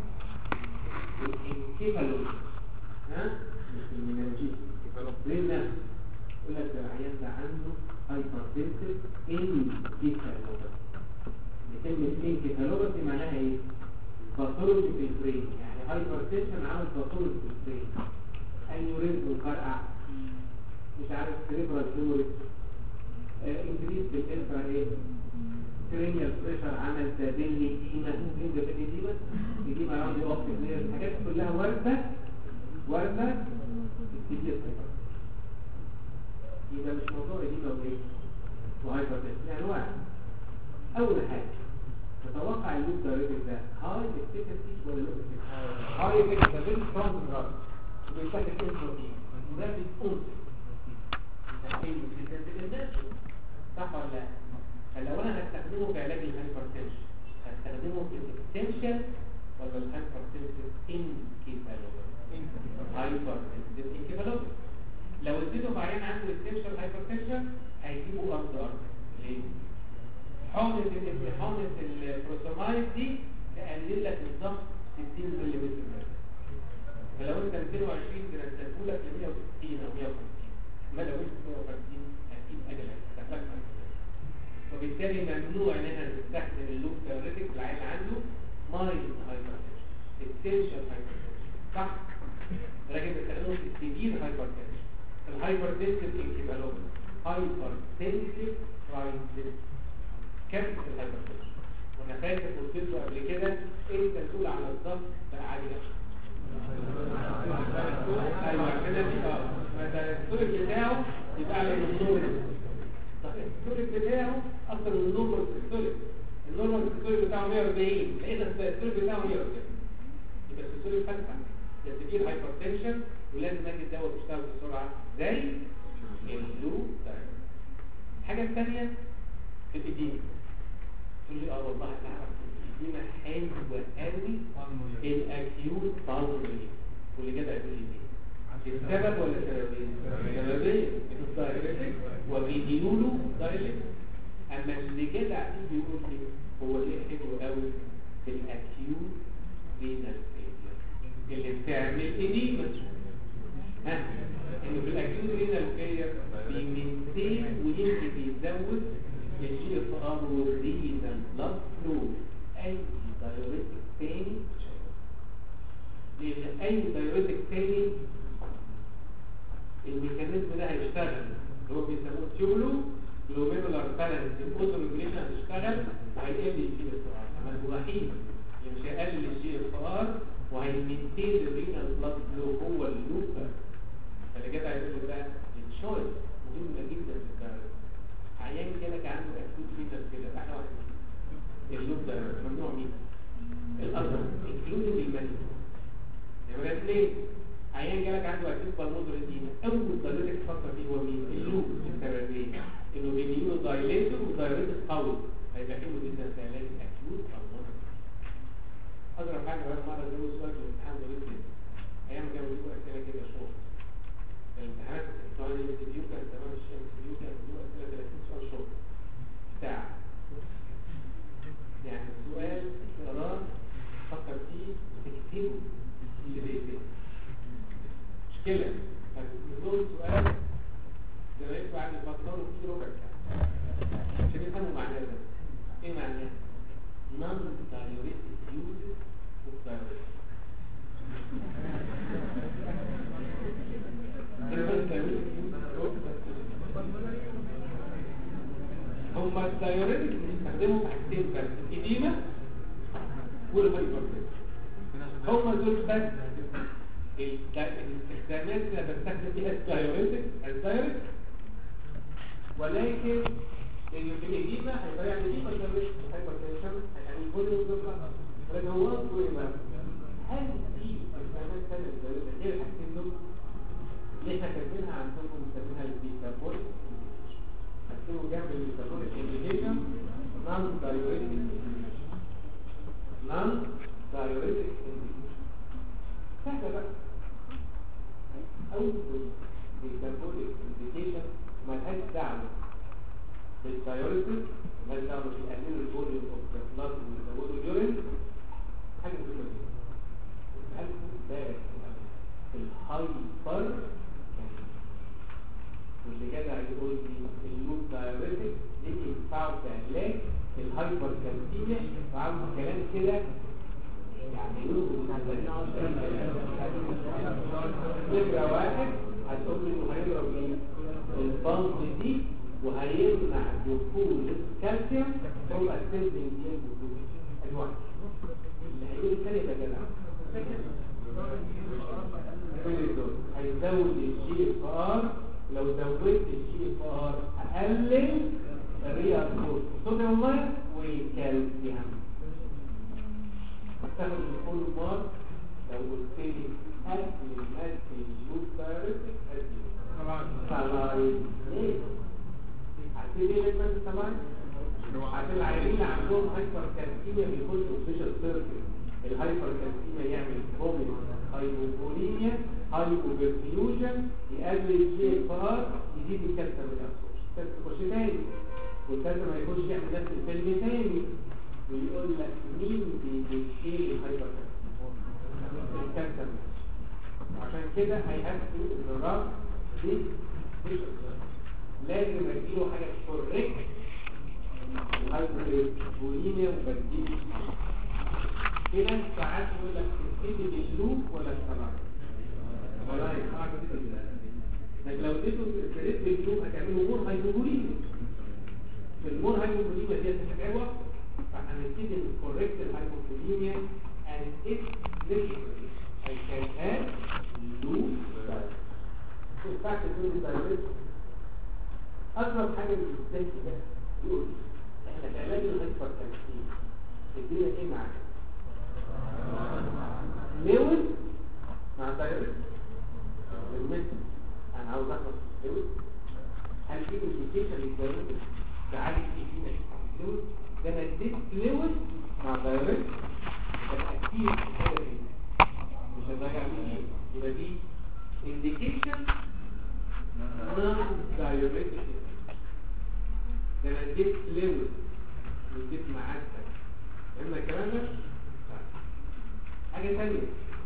الانكفالوس ها مش المناجيس البرين نفسه يقول لك ده العيان ده عنده هايبرتنسيف انكفالوس كلمة انكفالوس معناها ايه؟ باثولوجي في البرين يعني هايبرتنشن عامل باثولوجي في البرين انيوريزم مفرقع مش عارف سريبرال هيموريج انكريز في الانفرا ايه كرينيال بريشر عمل تابيلي ديما انجا في ديما ديما راوند اوبتيك لير الحاجات كلها وارده وارده كتير يبقى مش موضوع ديما وايه وهايبرتنشن يعني واحد اول حاجه تتوقع اللوب دايركت ده هاي افكتسي ولا لو افكتسي هاي بيكتبل سترونج دراج وبيتاخد اسمه ايه؟ ده بيتقول تحليل في الناس صح ولا لا؟ فلو انا هستخدمه في علاج الهايبرتنشن هستخدمه في الاسينشال ولا الهايبرتنشن انكيفالوباثي هايبرتنشن انكيفالوباثي لو اديته في عيان عنده اسينشال هايبرتنشن هيجيبه ارض ارض ليه؟ حقنة حقنة البروسومايد دي تقلل لك الضغط 60 ملم فلو انت 220 تنزله لك ل 160 او 150 ما لو انت 150 اكيد اجلك تفكر وبالتالي ممنوع ان احنا نستخدم اللوب ثيوريتك العيل عنده مايلد هايبرتنشن اسينشال هايبرتنشن صح لكن بنستخدمه في السيفير هايبرتنشن الهايبرتنشن انكيبالوبل هايبرتنشن رايتس كابت الهايبرتنشن وانا فاكر قلت له قبل كده انت مسؤول عن الضغط بقى عادي ايوه كده دي اه السوري بتاعه يبقى اعلى من النورمال السوري بتاعه اكتر من النورمال السوري النورمال السوري بتاعه 140 لقينا السوري بتاعه 140 يبقى السوري فاتحه ده سيفير هايبرتنشن ولازم اجي الدواء تشتغل بسرعه زي اللو الحاجه الثانيه في الإديمة تقول لي اه والله تعرف الإديمة حلوة قوي الأكيوت بالمري واللي جدع يقول لي ايه السبب ولا سببين؟ سببين الدايركتك وبيدينوا له دايركت اما اللي جدع فيه بيقول لي هو ليه حلو قوي في الأكيوت رينال فيلير اللي بتعمل إديمة ها انه في الأكيوت رينال فيلير بيمنتين ويمكن بيزود الجي اف ار والرينال بلاد فلو اي دايوريتك تاني لان اي دايوريتك تاني الميكانيزم ده هيشتغل اللي هو بيسموه تيولو جلوميرولار بالانس الاوتو ريجوليشن هيشتغل وهيقل الجي اف ار اما الوحيد اللي مش هيقلل الجي اف ار وهيمنتين الرينال بلاد فلو هو اللوب فاللي كده هيقول لي بقى الشويس مهمه جدا في الدايوريتك عيان جالك عنده اكيوت فيتر كده احنا واحد اللوب ده ممنوع مين الأرض انكلودنج المني يبقى ليه عيان جالك عنده اكيوت بالمودر دينا اول ضروري تفكر فيه هو مين اللوب السببين انه بيديله دايليتور ودايليتور قوي هيبقى حلو جدا في علاج اكيوت بالمودر اضرب حاجه بقى مره زي سؤال في الامتحان ده جدا ايام كانوا بيجيبوا اسئله كده شغل الامتحانات بتوع الام سي كيو كان زمان الام سي كيو كان بيجيبوا اسئله 30 سؤال شغل ساعه يعني السؤال تقراه تفكر فيه وتكتبه اللي بيكتبه مشكلة فنزول سؤال زمايلكم بعد يفكروا فيه ربع ساعة عشان يفهموا معناه ده ايه معناه؟ non diuretic uses of diuretic هما الدايوريتك بيستخدموا في حاجتين بس الإديمة والهايبرتنشن هما دول بس الاستخدامات اللي بستخدم فيها الدايوريتك الدايوريتك ولكن لان في الإديمة هيبقى يعني إديمة الدايوريتك هايبرتنشن يعني الفوليوم بيطلع لكن هو أصله إيه بقى؟ هل في استخدامات ثانية للدايوريتك غير الحاجتين دول؟ ليه احنا كاتبينها عندكم مسمينها البيتابوليك هتكتبوا جنب البيتابوليك انديكيشن نون دايوريتك نون دايوريتك سهلة بقى أول بيتابوليك انديكيشن ملهاش دعوة بالدايوريتك ملهاش دعوة بالقليل الفوليوم اوف ذا بلاد ويزودوا اليورين حاجة مهمة جدا هل بالك الهايبر واللي جدع يقول لي اللوب دايوريتك دي ينفعوا في علاج الهايبر كالسيميا وعاوز كلام كده يعني فكرة واحد هتقول لي انه هيضرب ايه البلد دي وهيمنع دخول الكالسيوم هو السيلفين دي الواحد اللي هيقول الثاني ده جدع هيزود الجي اف ار لو زودت الجي اف ار هقلل الريال فود صوديوم ميه والكالسيوم هتاخد الكل مار لو قلت لي اكل مادي الجلوك دايركتك ادي سلايد ليه؟ عارفين ليه لازم تاخد سلايد؟ عشان العيانين اللي عندهم هايبر كالسيميا بيخشوا فيشل سيركل الهايبر كالسيميا يعمل فوميت هايبوبوليميا هايبوبرفيوجن يقلل الجي اف ار يزيد الكالسيوم الابسوربشن الكالسيوم يخش تاني والكالسيوم ما يخش يعمل نفس الفيلم تاني ويقول لك مين بيشيل الهايبر كالسيوم الكالسيوم عشان كده هيأكدوا ان الراس دي مش لازم اديله حاجه كوريكت الهايبوبوليميا وبديله كده ساعات يقول لك تبتدي بالجلوب ولا السلايد ولا ينفعك لكن لو اديته ابتديت بالجلوب هتعمله مور هايبوبوليميا في المور هايبوبوليميا دي هتتعبها فهنبتدي نكوركت الهايبوبوليميا and if necessary I can add loop diet بعد تقول الدايركت اقرب حاجه للذات ده يقول احنا في علاج الهايبر كالسيم ادينا ايه معاك ليوز مع دايركت المثل انا عاوز اخد ليوز هل في انديكيشن للدايركت تعالي في فينا ليوز ده انا اديت ليوز مع دايركت يبقى اكيد حاجه دي مش هنراجع فيه يبقى دي انديكيشن نون دايركت ده انا اديت ليوز واديت معاك فهمنا الكلام ده؟ حاجة تانية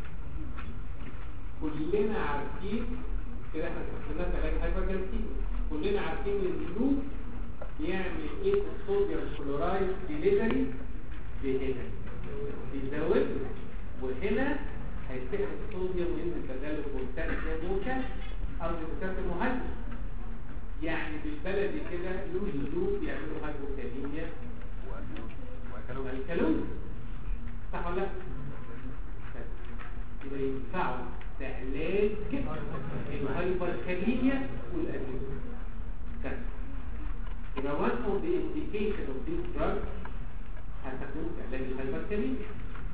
كلنا عارفين كده احنا استخدمنا في علاج هايبركالسيم كلنا عارفين ان الجلوب بيعمل ايه في الصوديوم كلورايد ديليفري بهنا بيزود وهنا هيستخدم الصوديوم وينزل بداله بوتاسيوم وكالسيوم او بوتاسيوم مهدد يعني بالبلدي كده له الجلوب بيعملوا هايبوكاليميا والكالوريا صح ولا لا؟ يبقى ينفعوا لعلاج الهايبركاليميا والأدوية يبقى one of the indication of this drug هتستخدمه في علاج الهايبركاليميا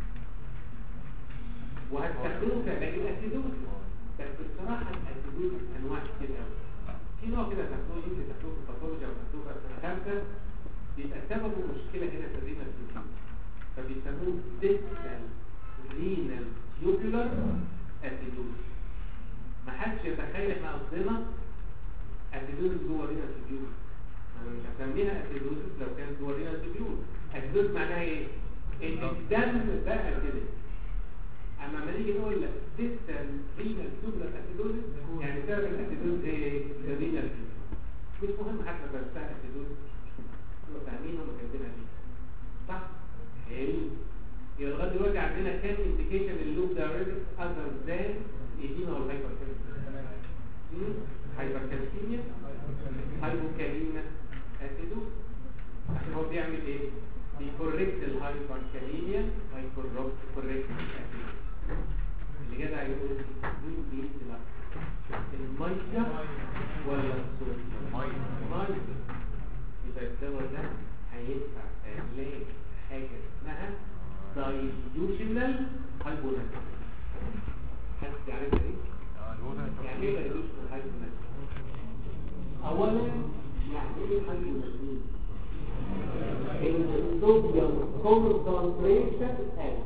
وهتستخدمه في علاج الأسيدوز بس بصراحة الأسيدوز أنواع كتير قوي في نوع كده تاخدوه يمكن تاخدوه في الباثولوجي أو تاخدوه في سنة خمسة بيبقى سببه مشكلة هنا في الرينال سيستم فبيسموه distal renal tubular acidosis ما حدش يتخيل احنا قصدنا acidosis جوه رينال تيبيول انا مش هسميها acidosis لو كانت جوه رينال تيبيول acidosis معناها ايه؟ ان الدم بقى كده اما لما نيجي نقول لك distal renal tubular acidosis يعني سبب الاسيدوز ايه؟ الرينال مش مهم حتى لو بتاع acidosis فاهمين هم كاتبينها دي صح؟ حلو يبقى لغايه دلوقتي عندنا كام انديكيشن لللوب دايركت اذر ذان ايديما والهايبركالسيميا هايبركالسيميا هايبوكاليميا اسيدو عشان هو بيعمل ايه بيكوركت الهايبركاليميا هيكوركت الاسيدو concentration قل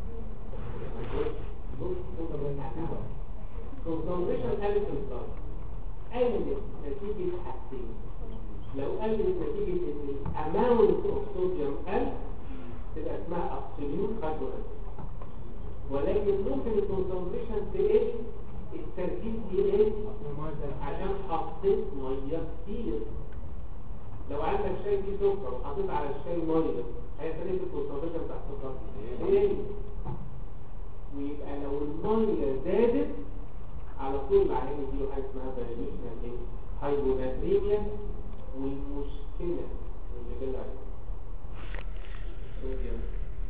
concentration قل في البلد قلت نتيجة حاجتين لو قلت نتيجة ان الاماونت اوف صوديوم قل تبقى اسمها absolute carbohydrate ولكن ممكن الكونسنتريشن تقل التركيز يقل عشان حطيت ميه كتير لو عندك شاي فيه سكر وحطيت على الشاي ميه هيخلي الكونسنتريشن بتاع السكر يقل ويبقى لو الميه زادت على طول العيان دي حاجه اسمها فاليوشنال ايه هايبوناتريميا والمشكله اللي جايه عليها صوديوم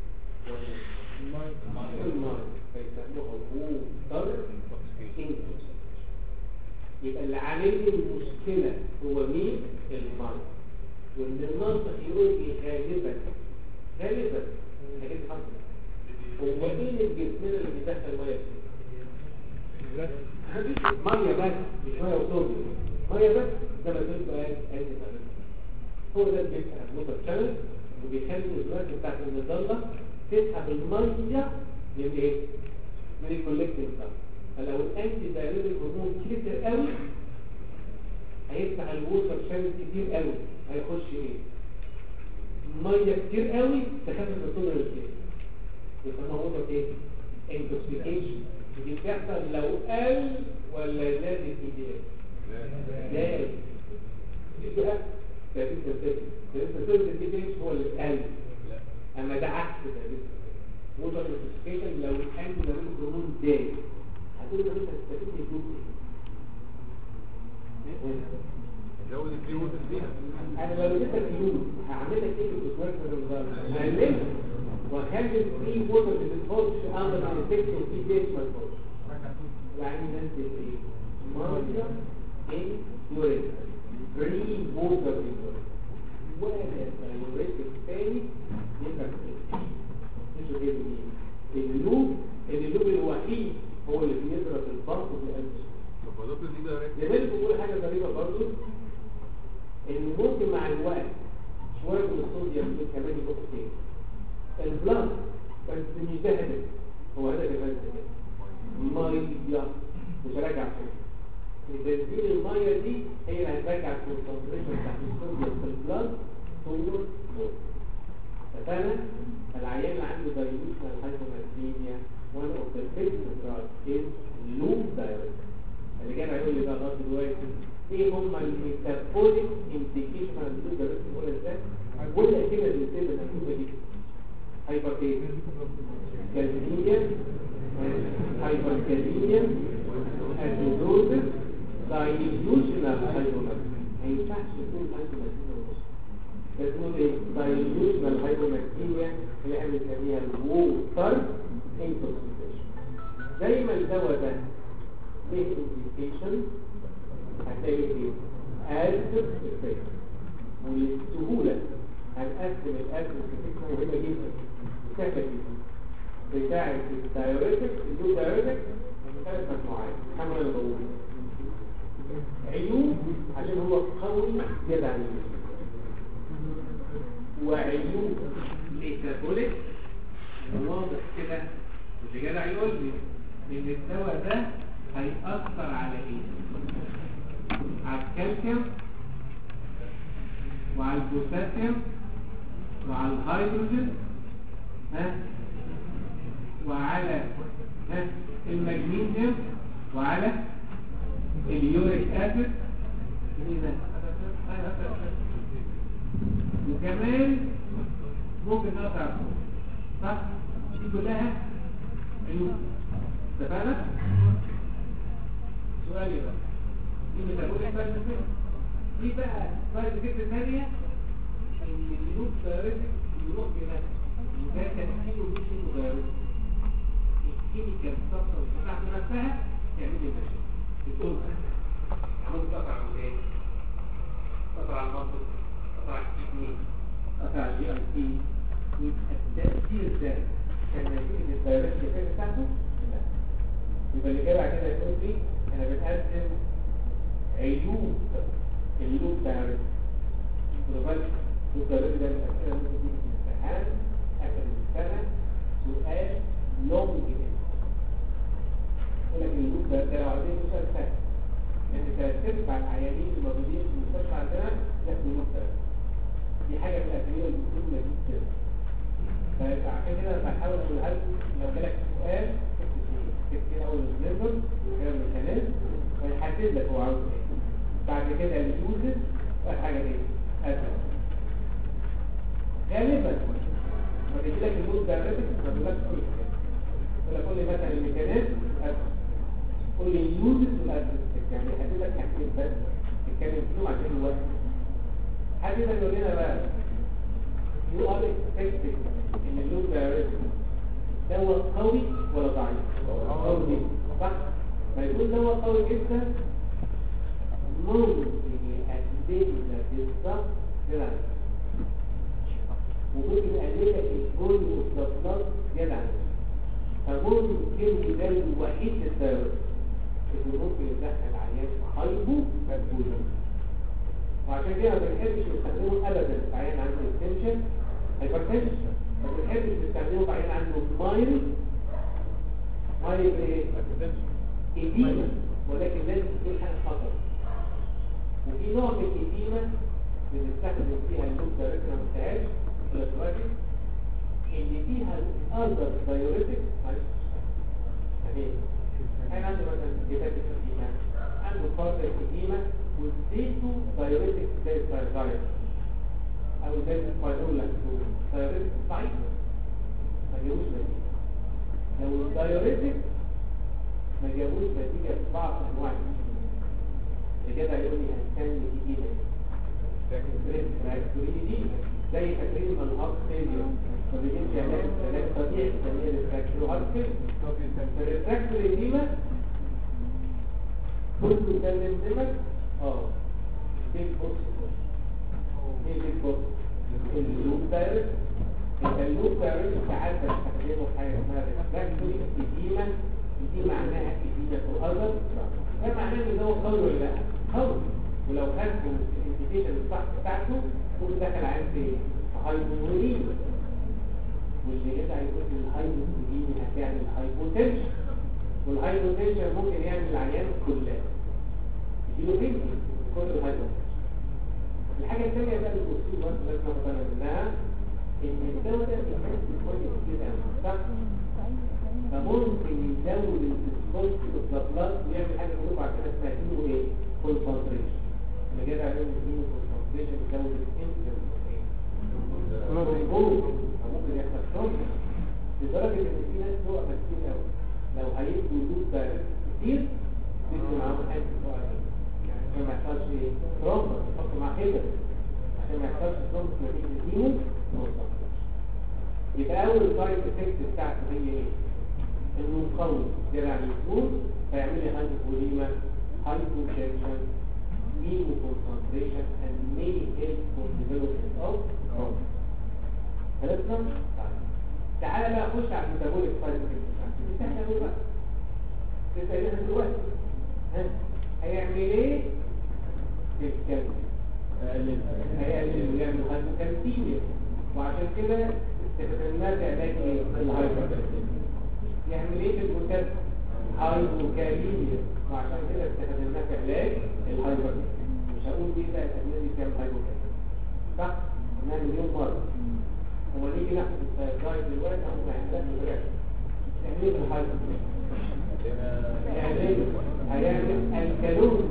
الماء فيسموه مضطر يبقى اللي عامل لي المشكلة هو مين؟ الماء وان الناطق يقول لي غالبا غالبا هجيب حصل هو ايه اللي في جسمنا اللي بيدخل ميه كتير؟ ميه بس مش ميه وصوديوم ميه بس ده ما تقول بقى ادي هو ده اللي بيفتح الموتور شانل وبيخلي الوقت بتاعت المظله تسحب الميه من ايه؟ من الكوليكتيف ده فلو الانتي دايريتك هرمون كتير قوي هيفتح الووتر شانل كتير قوي هيخش ايه؟ ميه كتير قوي تخفف الصدر الكتير يسموها ووتر ايه؟ انتوكسيكيشن دي بتحصل لو قل ولا زاد التي دي زاد يبقى ده لسه لسه التي دي هو اللي قل اما ده عكس ده لسه ووتر انتوكسيكيشن لو الانتي دايريتك هرمون زاد هتقول له انت هتستفيد من زود الفري ووتر فيها انا لو اديتك فلوس هعملك ايه بالاسواق في الرمضان هعلمك واخلي الفري ووتر اللي بتخش اندر الافكت وفي بيت ما تخش يعني ننزل ايه ميه ان يورين فري ووتر ان يورين ولا اليوريتك الثاني يبقى كده مش غير مين اللوب اللوب الوحيد هو اللي بيضرب البرق في القلب طب ما دكتور دي ده زمان بيقول حاجة غريبة برضو ان ممكن مع الوقت شوية من الصوديوم دول كمان يبقوا تاني البلاد بس مش ده هدف هو هدف الهدف كده مية مش هراجع فيه تنزيل المية دي هي اللي هترجع الكونسنتريشن بتاعت الصوديوم في البلاد طول موت فانا العيان اللي عنده دايلوشنال هايبوماتينيا one of the biggest drugs is loop diuretic اللي كان هيقول لي بقى لغايه دلوقتي ايه هم الميتابوليك امبليكيشن على اللوب diuretic نقول ازاي ولا كده اللي بتبقى المكتوبه دي هايبر ايه كالسيميا هايبر كالسيميا اسيدوزس دايلوشنال هايبوماتينيا ما ينفعش تكون هايبوماتينيا ونص اسمه ايه دايلوشنال هايبوماتينيا اللي احنا بنسميها الووتر انتوكسيكيشن زي ما الدواء ده ليه انتوكسيكيشن هتلاقي ايه اسيد افكت وللسهوله هنقسم الاسيد افكت مهمه جدا سهله جدا بتاعه الدايوريتك اللو دايوريتك ثلاث مجموعات الحمد لله بقول عيوب عشان هو قوي زياده عن اللزوم وعيوب ميتابوليك واضح كده اللي جدع يقول لي ان الدواء ده هيأثر على ايه على الكالسيوم وعلى البوتاسيوم وعلى الهيدروجين ها وعلى ها المغنيسيوم وعلى اليوريك اسيد ايه ده وكمان ممكن نقطع الصوت صح؟ دي كلها عيوب اتفقنا؟ سؤالي بقى دي متابوليك بقى دي بقى بعد فكرة ثانية ان الجنوب دايركت يروح بنفسه وده تأثيره مش انه دايركت الكيميكال سبستانس بتاعت نفسها تعمل لي مشاكل بتقول عملت قطع على ايه؟ قطع على المنطق قطع على الكدني قطع على الجي اي تي يبقى التأثير ده كان نتيجة الدايركت اللي بتاعته؟ لا يبقى اللي جاي كده يقول لي انا بتقدم عيوب اللوب دايركت خدوا بالك اللوب دايركت ده من الأسئلة اللي ممكن تيجي في الامتحان لونج يقول لك اللوب ده ده لو عايزين سؤال سهل ان ثلاث ارباع العيانين الموجودين في المستشفى عندنا ياخدوا لوب ده دي حاجه من الادويه المهمه جدا فعشان كده انا بحاول اقولها لكم لو جالك سؤال اكتب فيه اكتب فيه اول النمبر وكده الميكانيزم ويحدد لك هو عاوز ايه بعد كده اليوزز حاجه ايه اسهل غالبا ما بيجي لك المود دايركت ما بيقولكش كل حاجه يقول لك قول لي مثلا الميكانيزم اسهل قول لي اليوزز والاسهل يعني يحدد لك حاجتين بس تتكلم فيهم عشان الوقت حد يقدر يقول لنا بقى you are expecting ان اللوب دايركت دواء قوي ولا ضعيف؟ قوي صح؟ ما يكون دواء قوي جدا ممكن يقلل لك الضغط جدع وممكن يقلل لك الفوليوم والضغط جدع فممكن ده الوحيد للدواء انه ممكن يدخل عيان في هايبو فالفوليوم وعشان كده ما بنحبش نستخدمه ابدا في عيان عنده انتنشن هايبرتنشن ما بنحبش نستخدمه في عيان عنده مايل مايل ايه؟ إديمة ولكن لازم تكون حاجة خطر وفي نوع من الإديمة بنستخدم فيها اللوب دايركت ما قلتهاش الاسواتيك اللي فيها الأذر دايوريتك معلش يعني أنا عندي مثلا جبات الإديمة عنده فرد الإديمة واديته دايوريتك زي السايزاير أو زي السبايرولا دايوريتك ضعيف ما جابوش نتيجة لو الدايوريتك ما جابوش نتيجة في بعض أنواع الجدع يقول لي هنستني تيجي دي زي تكريم الهارت فيلير ما بيجيبش علاج علاج طبيعي تسميه الريفراكتوري هارت فيلير الريفراكتوري ديما كله يسلم دمك اه بيج بوكس ايه بيج بوكس اللوب دايركت اللوب دايركت ساعات بستخدمه في حاجه اسمها ريفراكتوري ديما دي معناها إدينة الأرض ده معناه إن هو قوي ولا لا قوي ولو خدته الانتيفيشن الصح بتاعته يكون دخل عين في هايبوتونين واللي كده هيقول لي الهايبوتونين هتعمل هايبوتنشن والهايبوتنشن ممكن يعمل العيان كلها يجيله فين كل الهايبوتنشن الحاجة الثانية بقى الأصول برضه لازم ناخد منها إن الدواء ده بيحس كويس كده صح؟ فممكن يزود الديسكورس بالبلاد ويعمل حاجه بنقول بعد كده اسمها ايمو ايه كونسنتريشن اللي جاي عليه ايمو كونسنتريشن يزود الانسولين ممكن يحصل شرط لدرجه ان في ناس تقع كتير قوي لو هيدوا دود دايركت كتير بيدوا معاهم حاجه تقع يعني عشان ما يحصلش تروما يحطوا مع كده عشان ما يحصلش تروما نتيجه الايمو كونسنتريشن يبقى اول سايد افكت بتاعته هي ايه؟ انه قوي جرى عن الفول فيعمل لي هايبوكوليما هايبوتنشن هيمو كونسنتريشن and may help for development of trauma خلصنا؟ طيب تعالى بقى خش على الميتابوليك سايد افكت سهله قوي بقى تسألها دلوقتي ها هيعمل ايه في الكلب هيقلل ويعمل هايبوكالسيميا وعشان كده استخدمناه في علاج ايه؟ الهايبوكالسيميا يعمل ايه في البوتات هايبوكاليميا وعشان كده استخدمناه في علاج الهايبر مش هقول دي بقى الادويه دي كام هايبوكاليميا صح قلنا مليون مره هو نيجي ناخد الدايت دلوقتي هنقول هنعملها بالرياض تعمل ايه في الهايبوكاليميا هيعمل الكالوري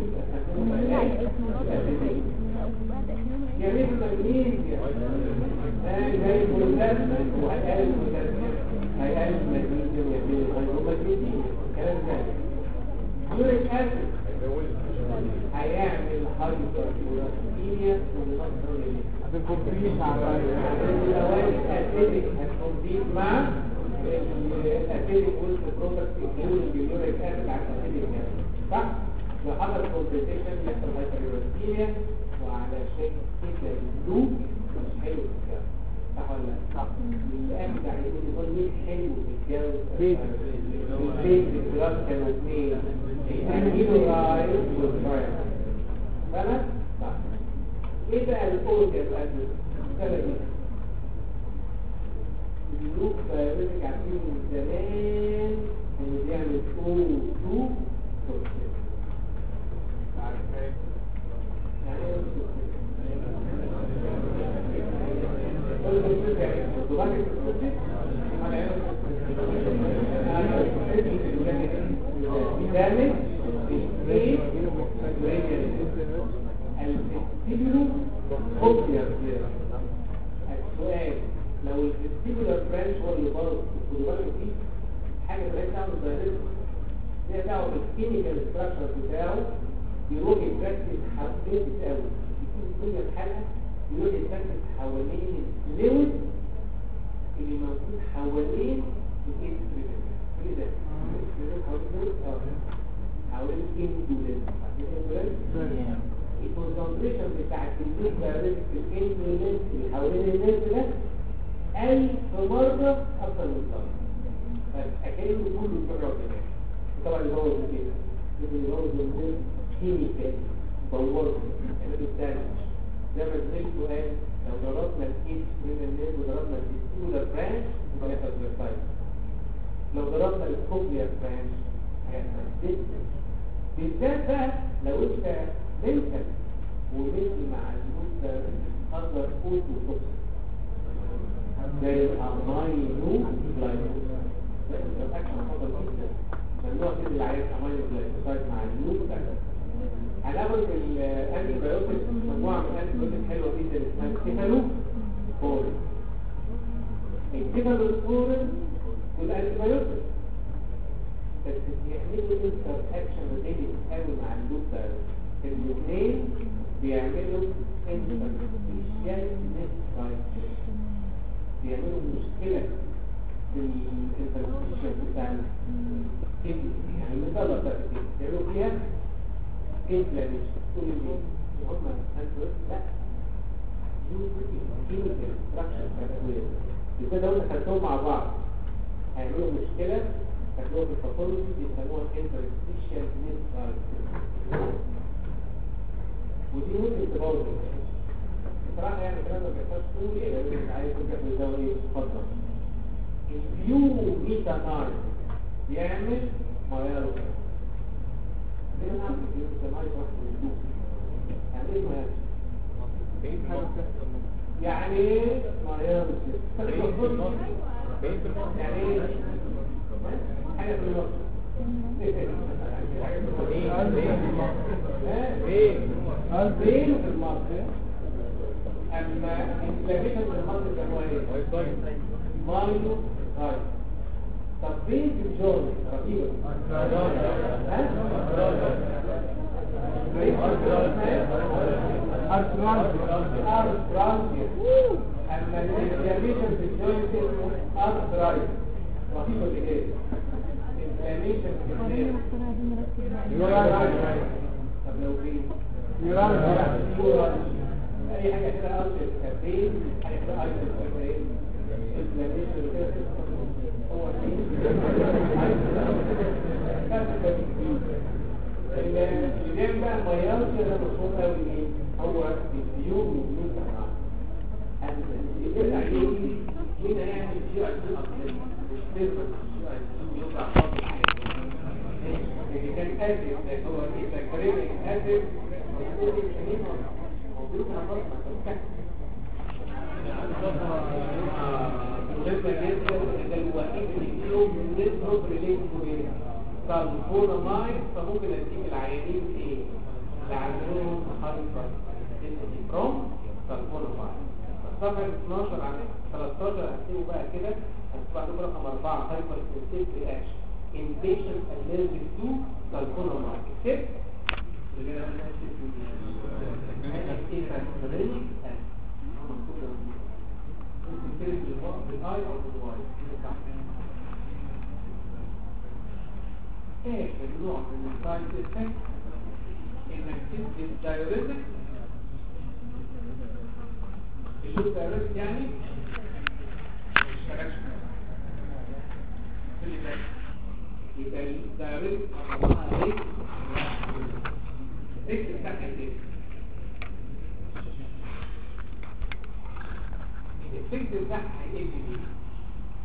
جميع المغنيسيا زي البوتات وهيقلل البوتاسيوم هيقلل المغنيسيوم ويعمل الهايبومغنيسيوم الكلام ده يوريك اسيد هيعمل هايبوكالوريميا وينصر هتنكمبليت مع الأوائل أسيدك هتكمبيت مع الأسيدك وسط برودكت including اليوريك أسيد على الأسيدك صح؟ لو حصل كومبليتيشن يحصل هايبوكالوريميا وعلشان كده اللوب مش حلو في الجو صح ولا لا؟ صح الأكل يعني يقول مين حلو في الجو بيت. البيت الجراس كانوا اثنين الأمينو رايز والفرايز فاهمة؟ صح ايه بقى الاورجن ادرس سنة دي اللوب دايركت عارفين من زمان ان بيعمل او 2 توكسين عارف يعني ايه بيعمل ايه الفيستيبولو كوبيا السؤال لو الفيستيبولار برانش هو اللي باظ الكودوبال دي حاجه مالهاش دعوه بالدايركت ليها دعوه بالكيميكال ستراكشر بتاعه يروح يتركز حوالين قوي يكون الدنيا بحالها يروح يتركز حوالين الفلويد اللي موجود حوالين الانسولين ايه ده؟ الانسولين حوالين اه حوالين الانسولين الانسولين الكونسنتريشن بتاعت الليد دايركت في الانسولين اللي حوالين الناس ده ألف مرة أكثر من الضغط فأكيد كله بره كمان طبعا يبوظ كده ممكن يبوظ الناس كيميكال بوظه يعمل الدمج زي ما زميلته قال لو ضربنا الكيس من الناس وضربنا الفيستيبولار برانش يبقى يحصل فيرتايل لو ضربنا الكوبليار برانش هيحصل ديستنس بالذات بقى لو انت منتج ومثل مع المنتج تقدر قوت وتوكس زي الامينو جلايكوز ده الاكشن خطر جدا ممنوع كده اللي عايز امينو جلايكوز مع النيو هناخد الانتي بايوتيك مجموعه من الانتي بايوتيك حلوه جدا اسمها الكيفالو فورين الكيفالو فورين والانتي بايوتيك بس بيعملوا انتر اكشن غير قوي مع اللوب ده الاثنين بيعملوا انتر بيعملوا مشكله في الانترفيشن بتاع الكبد يعني المثال بتاع الكبد بيعملوا فيها inflammation كل دي هم انتوا لا كيميكال ستراكشر تكوين يبقى لو دخلتهم مع بعض هيعملوا مشكله تكلوها في الباثولوجي بيسموها انترستيشن نيت ودي ممكن تبوظ بصراحه يعني الكلام ما بيحتاجش تقول ايه لو انت عايز ترجع في الدواء ايه اتفضل البيو ميتانايل يعمل مايالو ليه انا عارف البيو ميتانايل واحد من الدوب يعني ايه مايالو يعني ايه مايالو يعني ايه حاجه في النص البين في المصر اما انفلاميشن في المصر كان هو ايه مايلو هاي طب فين في الجون رهيبه ارثرالجيا اما الانفلاميشن في الجوينت اسمه ارثرايتس رهيبه الايه انفلاميشن في الجوينت طب لو في اي حاجه كده ارثر كافين حاجه كده ارثر كافين انفلاميشن كده هو اللي بيعمل بقى المياض كده مشهور قوي ايه هو الديون والديون تبعها يقول عليه هنا يعمل جي اي دي اصلي مش تفرق جي اي دي يوقع فاضي اللي كان اسف ده هو ايه سكرينيك اسف موجود الكلمه موجود على البطن بالنسبه للنسبه ده الوحيد اللي فيهم نسبه ريليت تو سالفونامايد فممكن اديك العيانين ايه اللي عندهم هايبر بروم سالفونامايد صفحه 12 عن 13 هتسيبه بقى كده هتبقى لكم رقم 4 هايبر سنسيتيف رياكشن in patient allergic to sulfonamide except اخر نوع من السايد افكت انك تدي الدايوريتك اللي هو دايوريتك يعني ما يشتغلش خلي بالك يبقى الدايوريتك الله عليك اكتب تحت ايه الافكت بتاعها هيقل ايه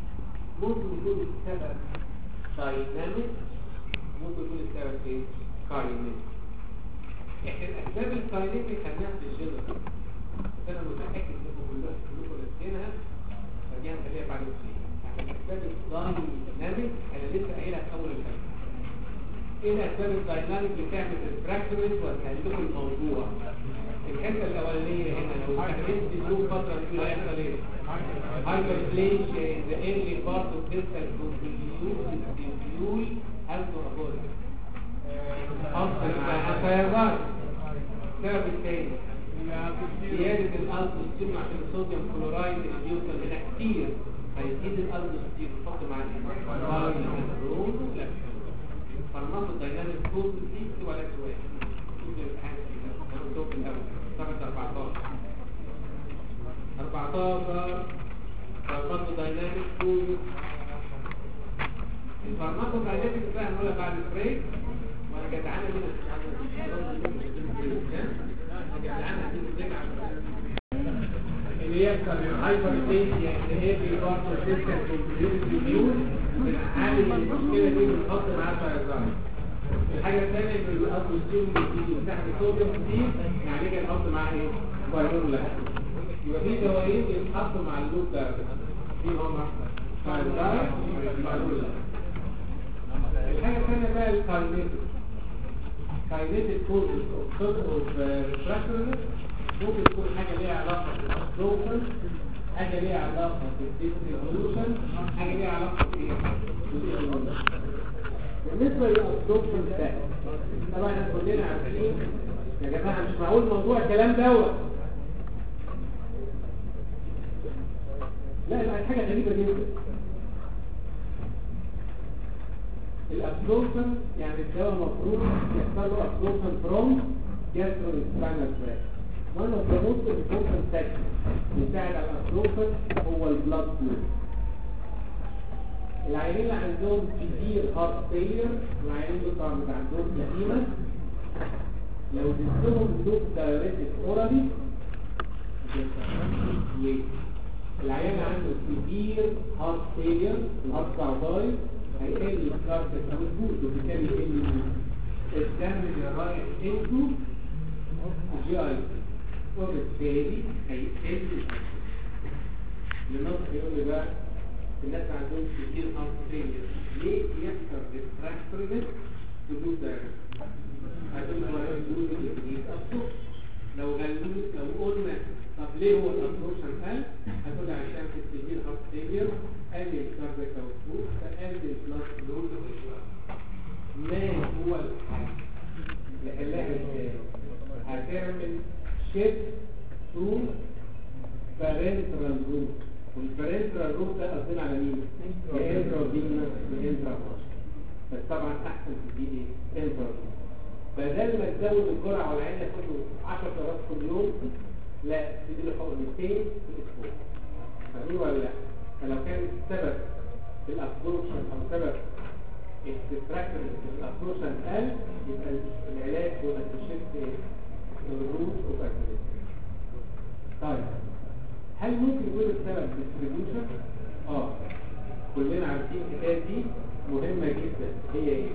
ممكن يكون السبب دايناميك ممكن يكون السبب ايه؟ كاينيك احنا الاسباب الكاينيك خليها في الجدر بس انا متاكد انكم كلكم كلكم لابسينها فدي هنخليها بعد شويه يعني الاسباب الدايناميك انا لسه قايلها في اول الكلام ايه الاسباب الدايناميك اللي بتعمل الفراكتورز وهتقول لكم الموضوع الحته الاولانيه هنا لو استخدمت الجروب فتره طويله هيحصل ايه؟ hyperplasia in the early part of distal convolution is fuel alcohol أفضل التيارات السبب الثاني زيادة الألدوستيرون عشان الصوديوم كلورايد اللي بيوصل هنا كتير هيزيد الألدوستيرون حط معاه الكلورون لا فرمات الديناميك كود دي بتبقى ولا سواء شوف الامتحان كده انا قلت في الاول صفحه 14 14 فرمات الديناميك كود الفرمات الديناميك ده هنقولها بعد البريك وانا جدعانه دي مش عارف جدعانه دي بريك اللي يحصل الهايبرتنشن اللي هي في برضه السيستم كومبليت بنعالج المشكله دي بنحط معاها فايزايد الحاجه الثانيه ان الاسوستين بيجي مساحه الصوديوم كتير يعني كده نحط معاها ايه فايرول يبقى في دوايين بيتحطوا مع اللوب ده في هما فايزايد فايرول الحاجه الثانيه بقى الكاينيتيك كاينيتيك كوزز اوف اوف ريفراكتورنس ممكن تكون حاجه ليها علاقه بالابسوربشن حاجه ليها علاقه بالديستريبيوشن حاجه ليها علاقه بايه بالنسبه للابسوربشن ده طبعا احنا كلنا عارفين يا جماعه مش معقول موضوع الكلام دوت لا لا حاجه غريبه جدا الابسوربشن يعني الدواء المفروض يحصل له ابسوربشن فروم gastrointestinal tract one of the most important factors بيساعد على الابسوربشن هو البلاد فلو العيانين اللي عندهم كتير هارت فيلير العيانين دول طبعا بيبقى عندهم لئيمه لو اديتهم لوب دايريتك اورالي العيان اللي عنده كتير هارت فيلير الهارت بتاعه بايظ هيقل الكارت موجود وبالتالي يقل الدم اللي رايح انتو الجي اي وبالتالي هيقل لنقطة يقول لي بقى الناس عندهم كتير هارت فيلير ليه يحصل ريفراكتورنس بدون دايركت هتقول لي هو يقول لي الابسوربشن لو قالوا لو قلنا طب ليه هو الابسوربشن قل هتقول لي عشان في الكتير هارت فيلير قل الكاربيك اوتبوت فقل البلاد فلو ما هو الحل لحلها ازاي هتعمل شيفت تو بارنترال روت والبارنترال روت ده قصدنا على مين؟ الانترافينوس والانترافاش بس طبعا احسن تدي ايه؟ انترافينوس بدل ما تزود الجرعه والعين ياخده 10 مرات كل يوم لا تدي له حقنتين في الاسبوع فاهمين ولا لا؟ فلو كان السبب الابسوربشن او سبب التراكتر الابسوربشن قل يبقى العلاج هو انك تشفت الروت اوف طيب هل ممكن يكون السبب ديستريبيوشن؟ اه كلنا عارفين الحكايه دي مهمه جدا هي ايه؟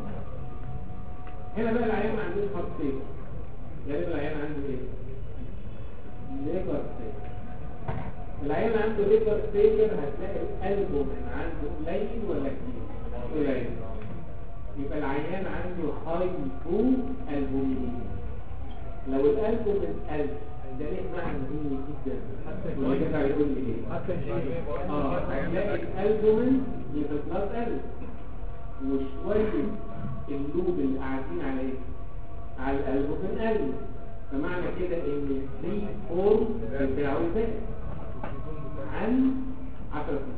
هنا بقى العيان عنده هارت فيل غالبا العيان عنده ايه؟ ليفر فيل العيان عنده ليفر فيلر هتلاقي الالبومين عنده قليل ولا كتير؟ قليل يبقى العيان عنده هايبو البومين لو الالبومين قل ده ليه معنى مهم جدا حتى الوجه هيقول لي ايه حتى الشيء اه هتلاقي الالبومين يبقى بلاد قل وشويه اللوب اللي قاعدين على ايه على الالبومين قل فمعنى كده ان الفري فورم بتاعه زاد عن 10%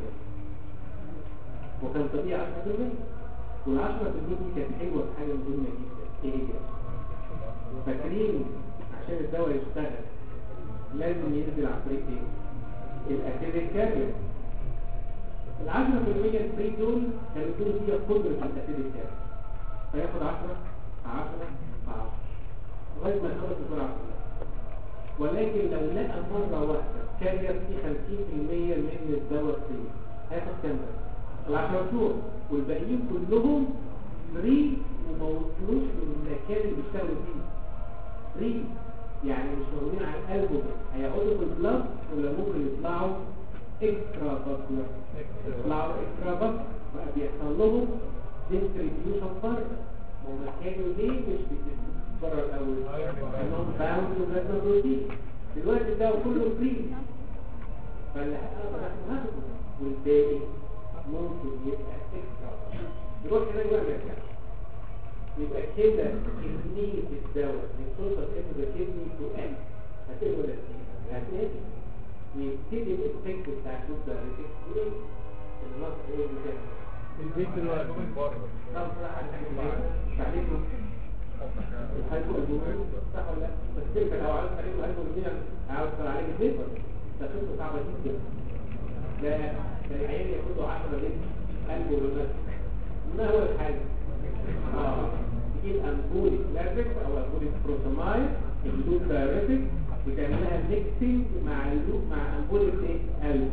وكان طبيعي 10% وال 10% دي كانت حلوه في حاجه مهمه جدا ايه هي؟ فاكرين عشان الدواء يشتغل لازم ينزل عن طريق ايه؟ الاسيديك كارير ال 10% الفري دول كانوا يكونوا فيها قدره الاسيديك كارير فياخد 10 10 10 لغايه ما يخلص الجرعه كلها ولكن لو لقى مره واحده كارير فيه 50% من الدواء فيه هياخد كام بس؟ العشرة بتوع والباقيين كلهم فري وما وصلوش للمكان اللي بيشتغلوا فيه فري يعني مش موجودين على القلب هيقعدوا في البلد ولا ممكن يطلعوا اكسترا باسلر يطلعوا اكسترا باسلر بقى بيحصل لهم ديستريبيوشن بره هما كانوا ليه مش بيديستريبيوشن بره الاول لانهم باوند وجاتنا بروتين دلوقتي ده كله فري فاللي هقدر اخده والباقي ممكن يبقى اكسترا يروح هنا يبقى مرجع يبقى كده كمية الدواء اللي توصل انه ده كمية سؤال هتقوى ولا هتقوى ويبتدي الافكت بتاع الجروب ده ايه؟ النص ايه بتاعه البيت دلوقتي بره طب تعليمه الحاجة الجمهور صح ولا لا؟ بس انت لو عاوز تعليم الحاجة الجمهور عاوز عليك الفيبر ده خطة صعبة جدا ده ده العيال ياخدوا 10 لتر قلب ونفس ما هو الحل؟ اه تجيب امبولي لافيك او امبولي بروتامايد اللوب دايريتك وتعملها ميكسينج مع اللوب مع امبولي ايه؟ قلب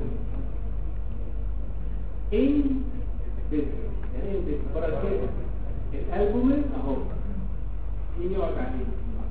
ان بيزنس يعني ايه بيزنس بره كده الالبومين اهو مين يقعد عليه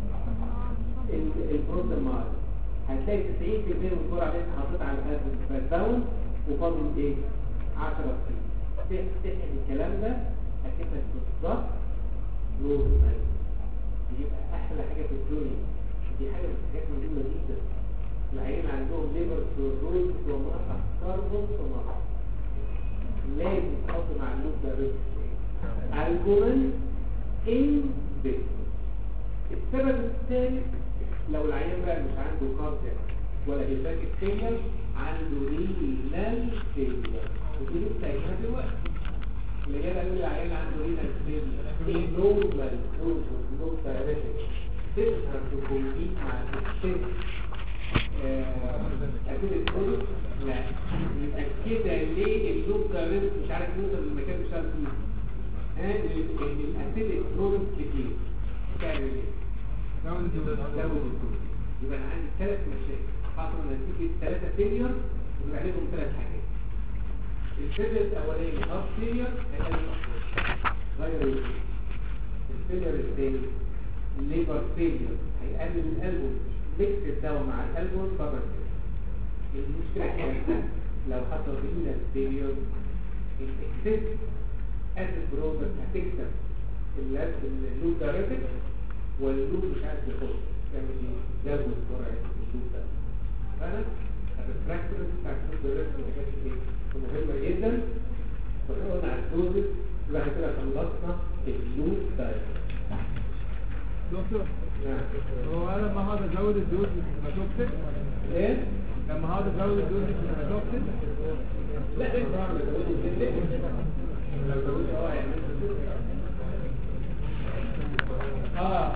البروتامايد هتلاقي 90% من الجرعه اللي انت حاططها على الاسيد داون وفاضل ايه 10 سنين تحقن الكلام ده اكنك بالظبط نور مالي يبقى احلى حاجه في الدنيا دي حاجه من الحاجات مهمه جدا العيال عندهم ليبر سيروز ومقطع كربون ومقطع لازم تحط مع اللوب ده ريسك الجومن ان بيت السبب الثالث لو العيان بقى مش عنده كاردياك ولا هيباتيك فيلر عنده رينال فيلر ودي لسه قايلها دلوقتي اللي جاي قال لي العيان عنده رينال فيلر نورمال دوز نو ثيرابيتك تقدر تكمبيت مع الستيت اكيد الكود لا يبقى كده ليه اللوب ثيرابيتك مش عارف يوصل للمكان اللي بيشتغل فيه ها لان الاسيد كلوريد كتير تعمل ايه زود الدوز يبقى انا عندي ثلاث مشاكل حصل نتيجه ثلاثه فيلير يبقى عليهم ثلاث حاجات الفيلير الاولاني هارت فيلير هيقلل الاحراج غير الوجود الفيلير الثاني الليبر فيلير هيقلل القلب ميكس الدواء مع القلب بره المشكله كانت لو حصل رينا فيلير الاكسس اسيد بروبر هتكسب اللوب دايركت واللوب مش عارف يخش تعمل ايه زود جرعه اللوب ده فانا الريفراكتور بتاع اللوب دايركت ما كانتش ايه مهمه جدا فاحنا قلنا على الدوز يبقى احنا كده خلصنا اللوب دايركت دكتور نعم هو انا لما هقعد ازود الدوز مش توكسيك ايه لما هقعد ازود الدوز مش توكسيك لا انت عامل زود الجلد لو زود اه يعني اه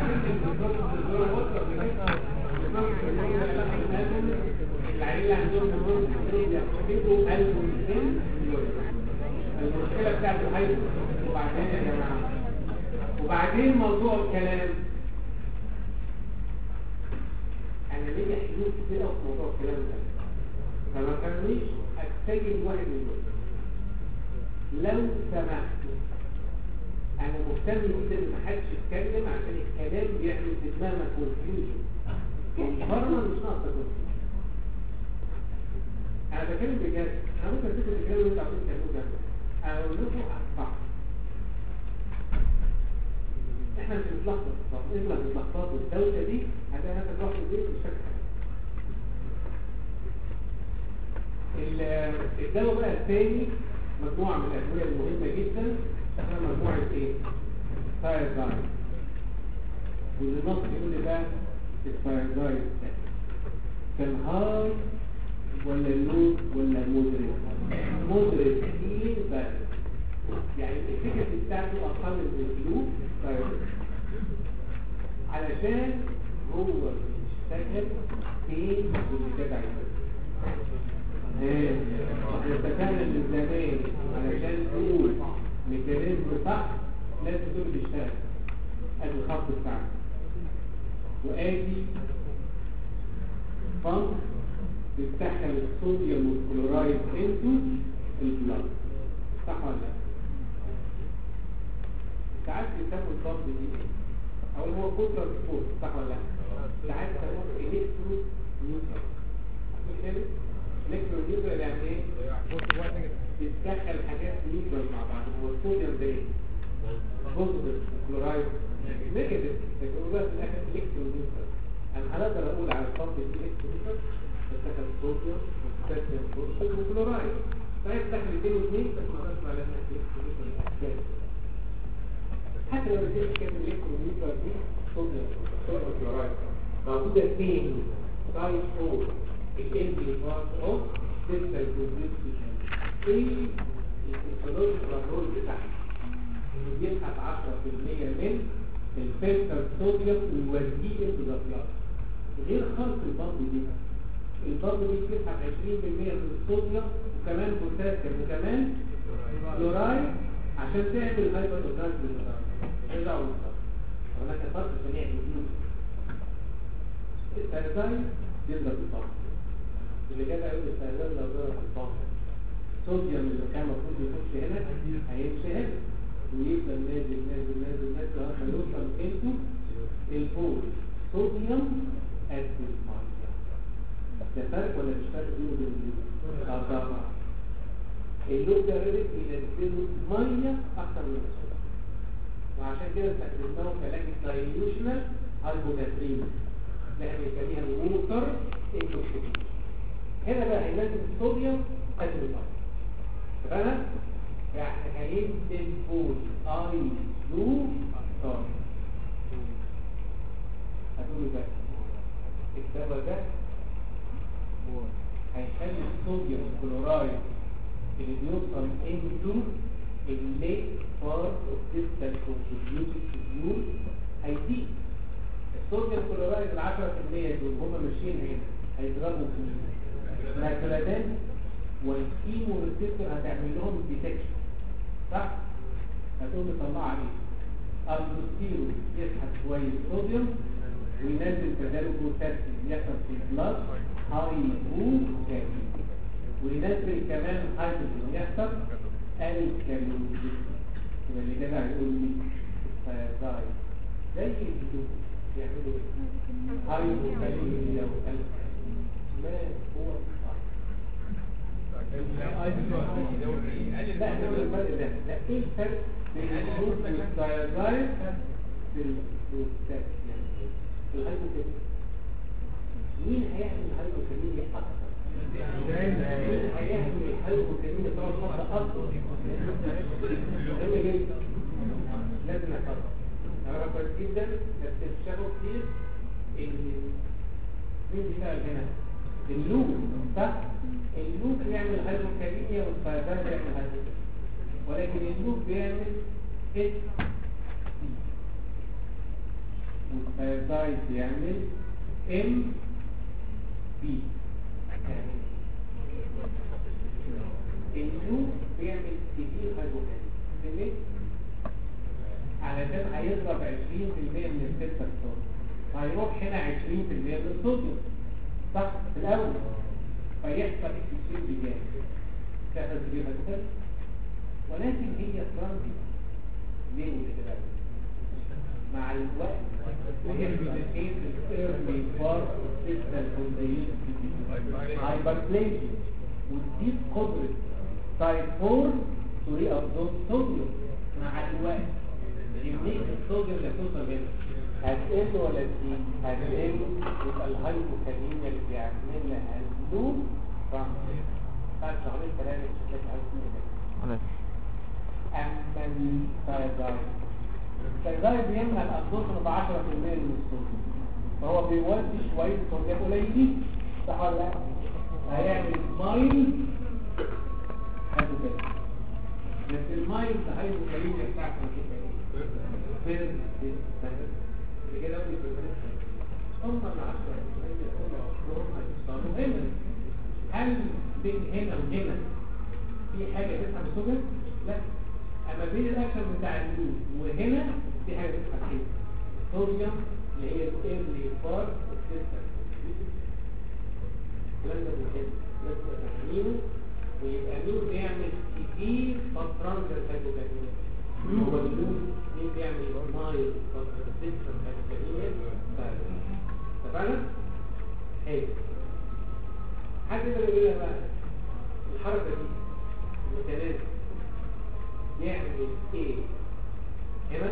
العيلة عندهم نمور يحسبوا ألف ومئتين المشكلة بتاعت الحيض وبعدين يا جماعة وبعدين موضوع الكلام أنا ليا حلول كتير أوي في موضوع الكلام ده فما كانوش أتسجل واحد من دول لو سمحتوا انا مهتم جدا ان محدش يتكلم عشان الكلام بيعمل في دماغنا كونفيوجن الفرمه مش ناقصه كونفيوجن انا بتكلم بجد انا ممكن اديكم الكلام اللي انتوا عاوزين تعملوه ده انا اقول لكم صح احنا مش بنتلخبط طب اطلع من اللخبطه والدوشه دي هتلاقي نفسك تروح البيت مش فاكر حاجه الدواء بقى الثاني مجموعه من الادويه المهمه جدا احنا مجموعة ايه ثايرويد واللي نص يقول لي بقى الثايرويد كان هاي ولا اللو ولا مودريت مودريت كتير بس يعني الافكاسي بتاعته اقل من اللو ثايرويد علشان هو بيشتغل فين واللي تبع ايه احنا اتفقنا من زمان علشان نقول ميكانيزم صح لازم تكون بيشتغل ادي الخط بتاعنا وادي بامب بتدخل الصوديوم والكلورايد انتو البلاد صح ولا لا ساعات بيسموا الضغط دي ايه او هو كونتر سبورت صح ولا لا ساعات بيسموه الكترو نيوترال عارفين كده الكترو نيوترال يعني ايه بتدخل حاجات نيوترال مع بعض هو الصوديوم ده ايه بوزيتيف كلورايد نيجاتيف لكن ده في الاخر الكترو نيوترال انا هنقدر اقول على الضغط دي الكترو نيوترال بتدخل صوديوم وبوتاسيوم بوزيتيف وكلورايد طيب دخل اثنين واثنين بس ما اقدرش على انها الكترو نيوترال الاساسي حتى لو رسيت كام الكترونيوترال دي صوديوم صوديوم كلورايد موجودة فين؟ سايد 4 ال بي بارت اوف ديستال كونستيوشن ايه الفيزيولوجيكال رول بتاعها؟ انه بيسحب 10% من الفلتر صوديوم ويوديه انتو ذا بلاد غير خالص البامب دي البامب دي بتسحب 20% من الصوديوم وكمان بوتاسيوم وكمان كلورايد عشان تعمل هايبر اوتراك بالمدار ارجع وصل هناك فرق سريع جدا السيرزاين يضرب الطاقة اللي جاب يقول السيرزاين لو ضرب الطاقة الصوديوم اللي كان المفروض يخش هنا هيمشي هنا ويفضل نازل نازل نازل نازل لغايه ما يوصل انتو الفول صوديوم قد الميه ده فرق ولا مش فرق بينه وبين اللوب؟ اه طبعا اللوب ده ريدك ينزله ميه اكتر من الصوديوم وعشان كده استخدمناه كعلاج دايليوشنال هايبوكاتريميا اللي احنا بنسميها ووتر انتوكسيكيشن هنا بقى هينزل الصوديوم قد الميه اتفقنا؟ يعني هينزل فول اي يو ستار هتقولوا بقى الدواء ده هيخلي الصوديوم كلورايد اللي بيوصل into الليت بارت اوف ديستال كونتريبيوتد تيوب هيزيد الصوديوم كلورايد ال 10% دول هم ماشيين هنا هيضربوا في النيتروجين والكيمو ريسبتور هتعمل لهم ديتكشن صح؟ هتقوم مطلعه ايه؟ البوستيرو يسحب شويه صوديوم وينزل كذلك بوتاسيوم يحصل في البلاد هايبوكاليميا وينزل كمان هيدروجين يحصل الكالوري يبقى اللي جدع يقول لي فيضاي زي الجدود يعملوا ايه؟ هايبوكاليميا والكالوري ما هو لا ده مش الفرق ده لا ايه الفرق بين الجلوس والدايزايد في البروستاكسيا الهايبوكاليميا مين هيعمل الهايبوكاليميا اكتر مين هيعمل الهايبوكاليميا تقعد فتره اطول مهم جدا لازم افرق انا كويس جدا بس تشتغلوا كتير ان مين بيشتغل هنا اللوب صح اللوب بيعمل هايبوكاليميا والفيضان بيعمل هايبوكاليميا ولكن اللوب بيعمل اس والفيضان بيعمل ام بي اللوب بيعمل كتير هايبوكاليميا علشان هيضرب 20% من الستة الصوديوم هيروح هنا 20% من الصوديوم صح في الأول فيحصل اكسسين بجانب تحصل تجيب هتكلم ولكن هي ترانزيت ليه ولا مع الوقت ويحصل ايه في الايرلي بارت سيستم هايبربليشن وتزيد قدرة تايب 4 تو ري ابزورب صوديوم مع الوقت كمية الصوديوم اللي توصل هنا هتقل ولا تزيد؟ هتقل يبقى الهايبوكاليميا اللي بيعملها اللوب ترانزيت بعد شهرين ثلاثة شكلك عايز كده أما الثايرويد الثايرويد بيمنع الأبزوربشن ب 10% من الصوديوم فهو بيودي شوية صوديوم قليلين صح ولا لا؟ هيعمل مايل هايبوكاليميا بس المايل هايبوكاليميا بتاعته هتبقى ايه؟ فير اللي كده أول هم العشرة هم هيتصاروا هنا هل بين هنا وهنا في حاجة تسحب الصوديوم؟ لا اما بين الاكشن بتاع اللوب وهنا في حاجه تسحب كده الصوديوم اللي هي الايرلي بارت والسيستم الكلام ده مهم لازم تفهمينه ويبقى مين بيعمل كتير فترات الهايبوكاليميا هو اللون مين بيعمل مايل فترات الهايبوكاليميا اتفقنا؟ حلو حد يقدر يقول لها بقى الحركة دي الميكانيزم يعمل ايه هنا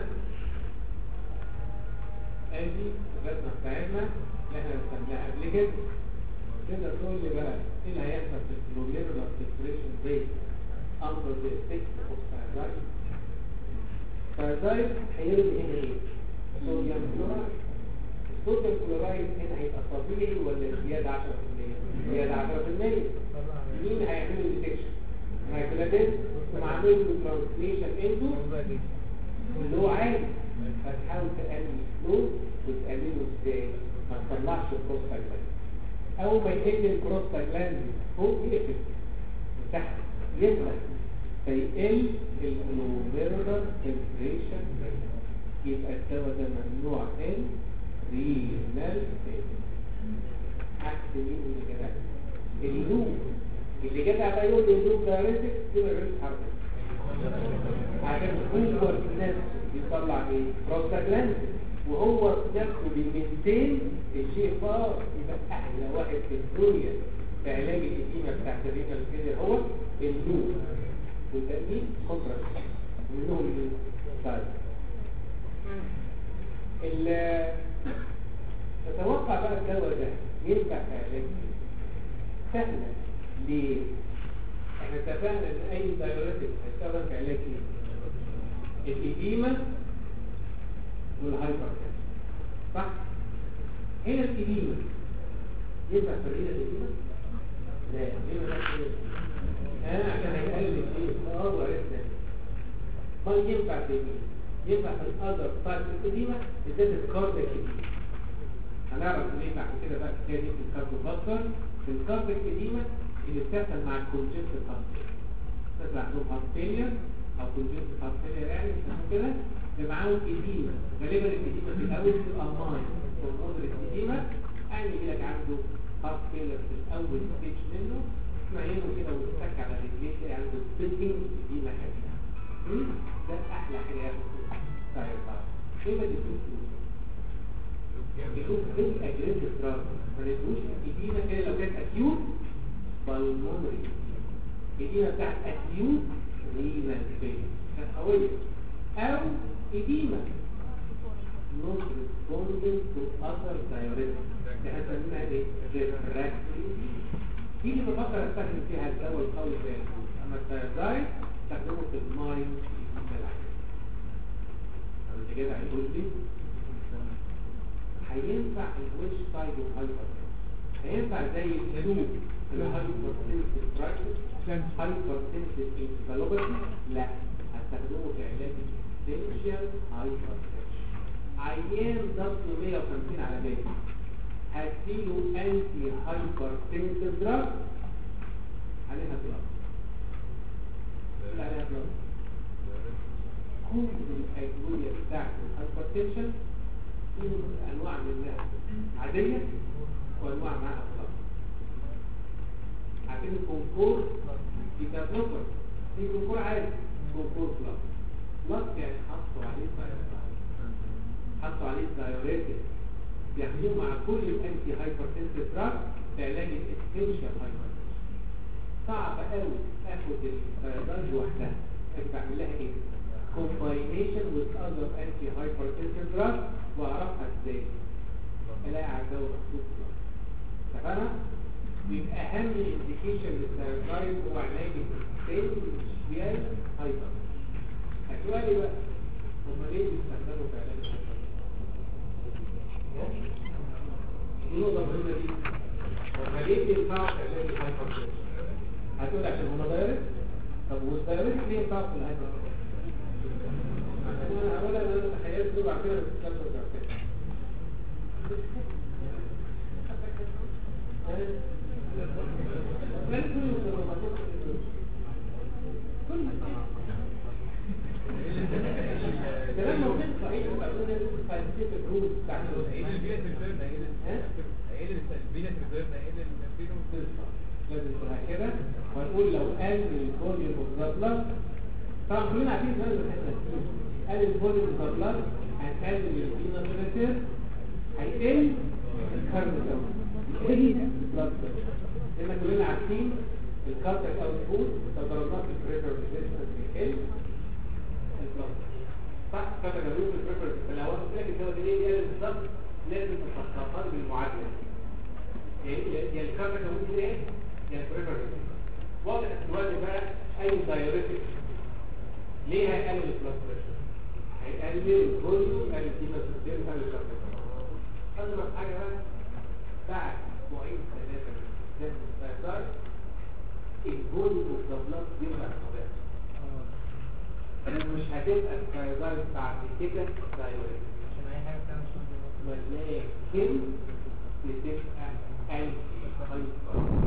ادي الرسمة بتاعتنا اللي احنا رسمناها قبل كده تقدر تقول لي بقى ايه اللي هيحصل في الجلوميرولار فلتريشن ريت اندر ذا افكت اوف بارازايت بارازايت هيرمي هنا ايه؟ صوديوم كلورايد الصوديوم كلورايد هنا هيبقى طبيعي ولا زيادة 10%؟ زيادة 10% مين هيعمل له ديتكشن؟ هيكلاتين ومعمل له ترانسليشن انتو اللي هو عادي فتحاول تقلل الفلو وتقلله ازاي؟ ما تطلعش البروستاجلاند اول ما يقل البروستاجلاند فوق يقفل من تحت يطلع فيقل الجلوميرولار فلتريشن يبقى الدواء ده ممنوع ان رينال عكس مين اللي جدع اللوب اللي جدع بقى يقول اللوب دايركت كده غير حركه عشان هو نفسه بيطلع ايه بروستاجلاند وهو نفسه بيمنتين الشيء فار يبقى احلى واحد في الدنيا في علاج الإديمة بتاعت الرينال فيلر هو اللوب والتأمين خطرة منهم اللوب طيب ال- تتوقع بقى الدواء ده ينفع في علاج إيه؟ سهلة ليه؟ احنا اتفقنا ان اي دايوريتك هيستخدم في علاج ايه؟ الإديمة والهايبر صح؟ هنا الإديمة ينفع في الرئيلة الإديمة؟ لا ليه ما نفس اه عشان هيقلل الشيء اه وعرفنا ما ينفع في مين؟ ينفع في الأذر تايب الإديمة بالذات الكارديك إديمة هنعرف ليه بعد كده بقى الحكايه دي في الكارديوفاسكر في الكارديك إديمة اللي بتحصل مع الكونجنت هارت تطلع عندهم هارت فيلير او كونجنت هارت فيلير يعني بيسموه كده بيبقى معاهم إديمة غالبا الإديمة في الأول بتبقى ماين والمودريت إديمة يعني يجي لك عنده هارت فيلير في الأول ستيج منه معينه كده ويتك على رجليه تلاقي عنده سبيتنج إديمة خفيفة مم؟ ده أحلى حاجة ياخد طيب طيب ايه ما تدوش فلوس يشوف ايه اجريسيف دراج ما ندوش الإديمة كده لو كانت أكيوت بالمونري الإديمة بتاعت أكيوت رينال فيلير كانت قوية أو إديمة not responding to other diuretics احنا سميناها ايه؟ refractory تيجي بفكر استخدم فيها الدواء القوي زي الفوز اما الثيازايد استخدمه في الماين في العين انت كده هيقول لي هينفع الويش سايد والهايبر هينفع زي الهدوم الهايبر سنسيف براكتس هايبر سنسيف انسفالوباتي لا هستخدمه في علاج الاسينشال هايبر عيان ضغط 150 على 100 هديله انتي هايبر سنسيف دراج عليها بلاد عليها بلاد كل الادويه بتاعت الهايبر تنشن في انواع منها عاديه وانواع معاها بلاد عارفين الكونكور بيبقى بلوكر في كونكور عادي كونكور بلاد بلاد يعني حطوا عليه دايوريتك حطوا عليه دايوريتك بياخدوه مع كل الانتي هايبرتنسيف دراج في علاج الاسينشال هايبرتنشن صعب قوي اخد الدراج لوحدها لازم بعمل لها ايه combination with other anti hypertensive drugs واعرفها ازاي الاقي على الدواء مكتوب اتفقنا يبقى اهم انديكيشن للثيرويد هو علاج الاسينشال هايبر هتقولي بقى هم ليه بيستخدموا في علاج الهايبر النقطة مهمة دي هما ليه بينفعوا في علاج الهايبر هتقول عشان هما دايركت طب والدايركت ليه ينفعوا في الهايبر انا هقول ان انا تخيلت دول بعد كده بتتكلم في الكلام موجود صحيح وبعدين الفلسفه الروس بتاعت ايه الفينس ريفيرنا ايه الفينس ريفيرنا ايه الفينس ريفيرنا ايه الفينس لازم تبقى كده وهنقول لو قل الفوليوم اوف ذا بلاد طبعا كلنا عارفين ده اللي احنا قل الفوليوم اوف ذا بلاد هنقلل الفينا فينيتير هيقل الكارب داون يقل البلاد زي ما كلنا عارفين الكارتك اوتبوت لو ضربناه في البريفر ريزيستنس بيقل البلاد صح كارتك اوتبوت في البريفر لو انا قلت لك الدواء ده ليه يقل بالظبط لازم تفصلها بالمعادله يا الكارتك اوتبوت ايه يا البريفر ريزيستنس واضح دلوقتي بقى اي دايوريتك ليه هيقلل البلاد بريشر هيقلل الفوليوم هيقلل الكيمياء هيقلل الكارتك أضرب حاجة بقى بعد أسبوعين ثلاثة من استخدام السيطرة الفوليوم اوف ذا بلاد يبقى طبيعي مش هتبقى السيطرة بعد كده دايوريتك عشان اي حاجه بتعمل شغل ولكن بتبقى أنتي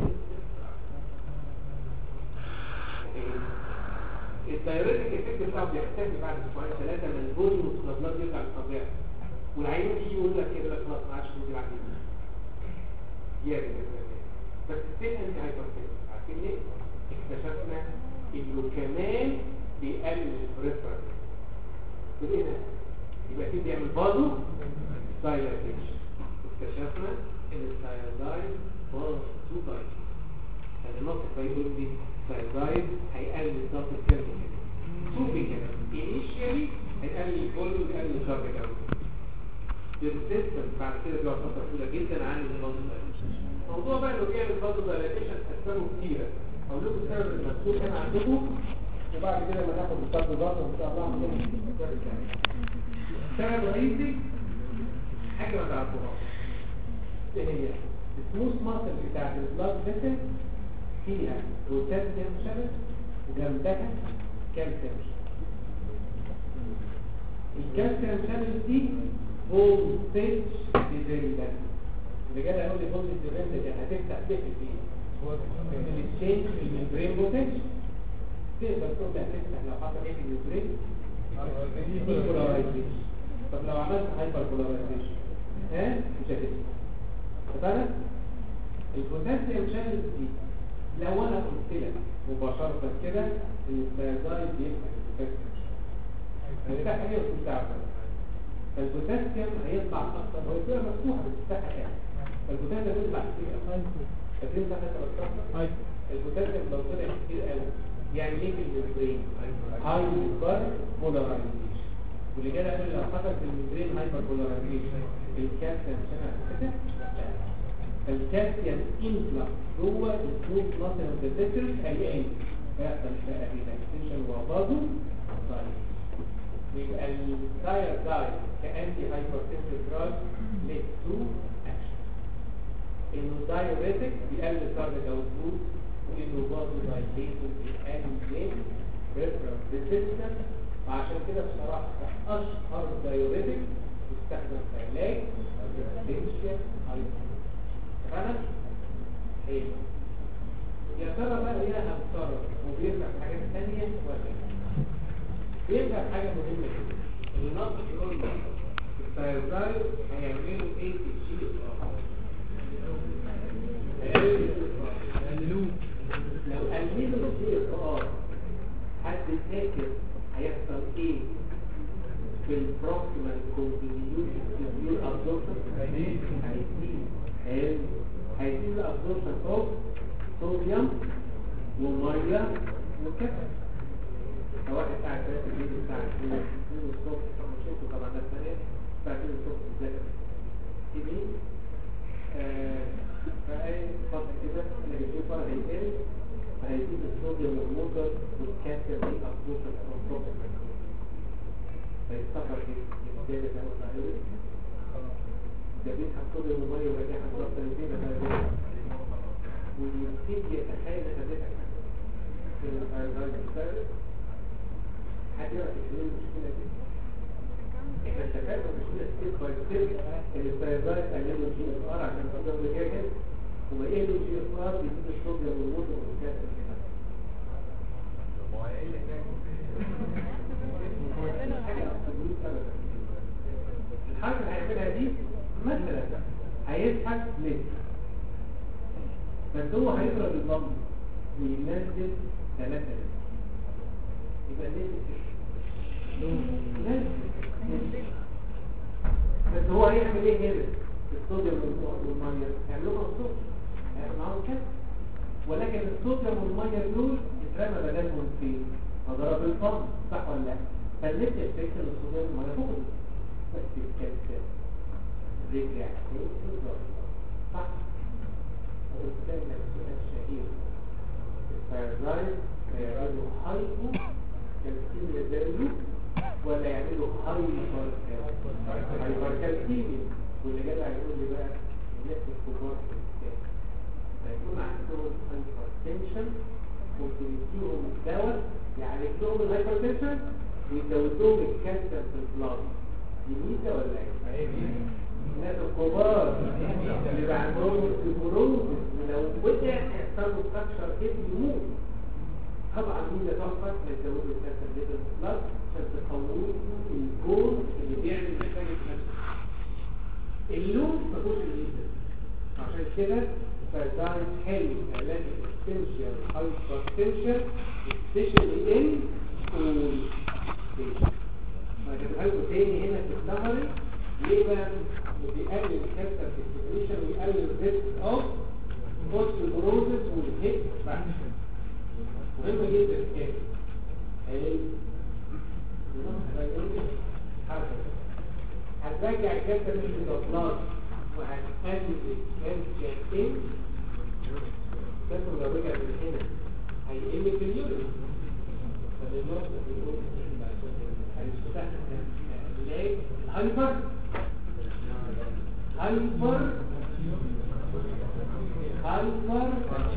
الدايوريتك افكت بتاعه بيختفي بعد اسبوعين ثلاثه من الفوليوم اوف ذا بلاد يرجع للطبيعي والعيان يجي يقول لك كده لك خلاص ما عادش ممكن بعد كده زياده كده بس ستيل انت هايبرتنس عارفين ليه؟ اكتشفنا انه كمان بيقلل البريفرنس ايه ده؟ يبقى كده بيعمل بازو دايلاتيشن اكتشفنا ان الثايرويد بازو دايلاتيشن يعني النقطة بيقول لي الثايرويد هيقلل ضغط الكلمة شوفي كده initially هيقلل الفوليوم ويقلل الكارب كاونت السيستم بعد كده بيقعد فترة طويلة جدا عن البازو دايلاتيشن موضوع بقى انه بيعمل بازو دايلاتيشن اسبابه كتيرة اقول لكم السبب المكتوب هنا عندكم وبعد كده لما ناخد السبب البازو ان شاء الله هنقول السبب الرئيسي حاجة ما تعرفوهاش ايه هي السموث ماسل بتاعت البلاد فيسل فيها بوتاسيوم شبك وجنبها كالسيوم الكالسيوم شبك دي فولتج ديبندنت اللي جاي يقول لي فولتج ديبندنت يعني هتفتح تقفل فيه هو التشينج في الممبرين بوتنش تقدر تبدا تفتح لو حصل ايه في الممبرين ديبولارايزيشن طب لو عملت هايبر بولارايزيشن ها مش هتفتح فانا البوتاسيوم شانلز دي لو انا قلت لك مباشره كده ان الثايرويد بيفتح البوتاسيوم هيفتح هي مش عارفه فالبوتاسيوم هيطلع اكتر هو بيبقى مفتوحه بس بتفتح يعني فالبوتاسيوم بيطلع كتير قوي فاكرين ده حاجه البوتاسيوم لو طلع كتير قوي يعني ايه في الممبرين هايبر بولارايزيشن واللي جاي يقول لو حصل في الممبرين هايبر بولارايزيشن الكالسيوم شنع كده الكالسيوم انفلكس جوه السموث ماسل اوف ذا فيسل هيقل فيحصل بقى ريلاكسيشن وبازو طيب يبقى الثايرويد كانتي هايبرتنسيف دراج ليد تو اكشن انه دايوريتك بيقلل كاربيك اوتبوت وانه بازو دايليتور بيقلل ريفرنس ريزيستنس وعشان كده بصراحه اشهر دايوريتك يستخدم في علاج الريزيستنشال هايبر فانا ايه يا ترى بقى ليه هنتصرف وبيفرق في حاجات ثانيه ولا لا بيفرق في حاجه مهمه جدا ان نقص يقول لك الثايرويد هيعملوا ايه في الجي اف ار قللوه لو قللوا الجي اف ار حد فاكر هيحصل ايه في البروكسيمال كونتينيوتي سيفير ابزوربشن هيزيد هيزيد هيزيد الابزوربشن اوف صوديوم وميه وكذا فواحد قاعد في البيت الساعه 2 الصبح طبعا شفتوا طبعا ده الثانيه الساعه 2 الصبح بتذاكر تيجي فاي فتره كده اللي بيشوفها هيقل فهيزيد الصوديوم والموتر والكالسيوم دي ابزوربشن اوف صوديوم فيستخر في الزيادة ده والتعيوي ده بيسحب صوديوم ومية وراجعها بالظبط للزيادة ده ويبتدي يتخيل خدتك في الفايرويد الثالث حد يعرف يحل المشكلة دي؟ احنا اتفقنا المشكلة ستيب باي ستيب ان الفايرويد قللوا الجي اف ار عشان الصوديوم يجهز وما يقلوا الجي اف ار بيزيد الصوديوم والموتور والكالسيوم كده الحركة اللي هيعملها دي مثلا هيسحب ليه بس هو هيضرب الضم وينزل ثلاثة يبقى نزل نزل بس هو هيعمل ايه هنا الصوديوم والميه هيعملوا مصدوم هيعمل معاهم كده ولكن الصوديوم والميه دول اترمى بدلهم فين فضرب الفم صح ولا لا فالنت افكت الصوديوم والميه فوق بس كانت رجع صح قلت دايما السؤال الشهير البارازايت هيعملوا هايبو كالسيميا زيه ولا يعملوا هايبر هايبر كالسيميا واللي جدع يقول لي بقى الناس الكبار في الكتاب فيكون عندهم هايبرتنشن ممكن يديهم دواء يعالج لهم الهايبرتنشن ويزود لهم الكالسيوم في البلاد دي ميزه ولا ايه؟ الناس الكبار اللي بقى عندهم الكبروز لو وقع يحصل له ستراكشر كده يموت طبعا مين اللي تحفظ يزودوا الكالسيوم ليفل في البلاد عشان تقوي الكون اللي بيعمل مشاكل في نفسه اللون ما فيهوش الليزر عشان كده فالدايت حلو علاج الاسنشال هايبرتنشن سبيشالي ان اول هجيبها لكم تاني هنا في السمري ليه بقى بيقلل الكالسيوم فيكسيشن ويقلل الريسك اوف اوستيوبروزس والهيب فراكشن مهم جدا الكلام حلو هترجع الكالسيوم مش بالأطلاق وهتقلل الكالسيوم الكالسيوم لو رجع من هنا هيقل في اليورين فالنقطة بيقول هيستخدم علاج الهايبر هايبر هايبر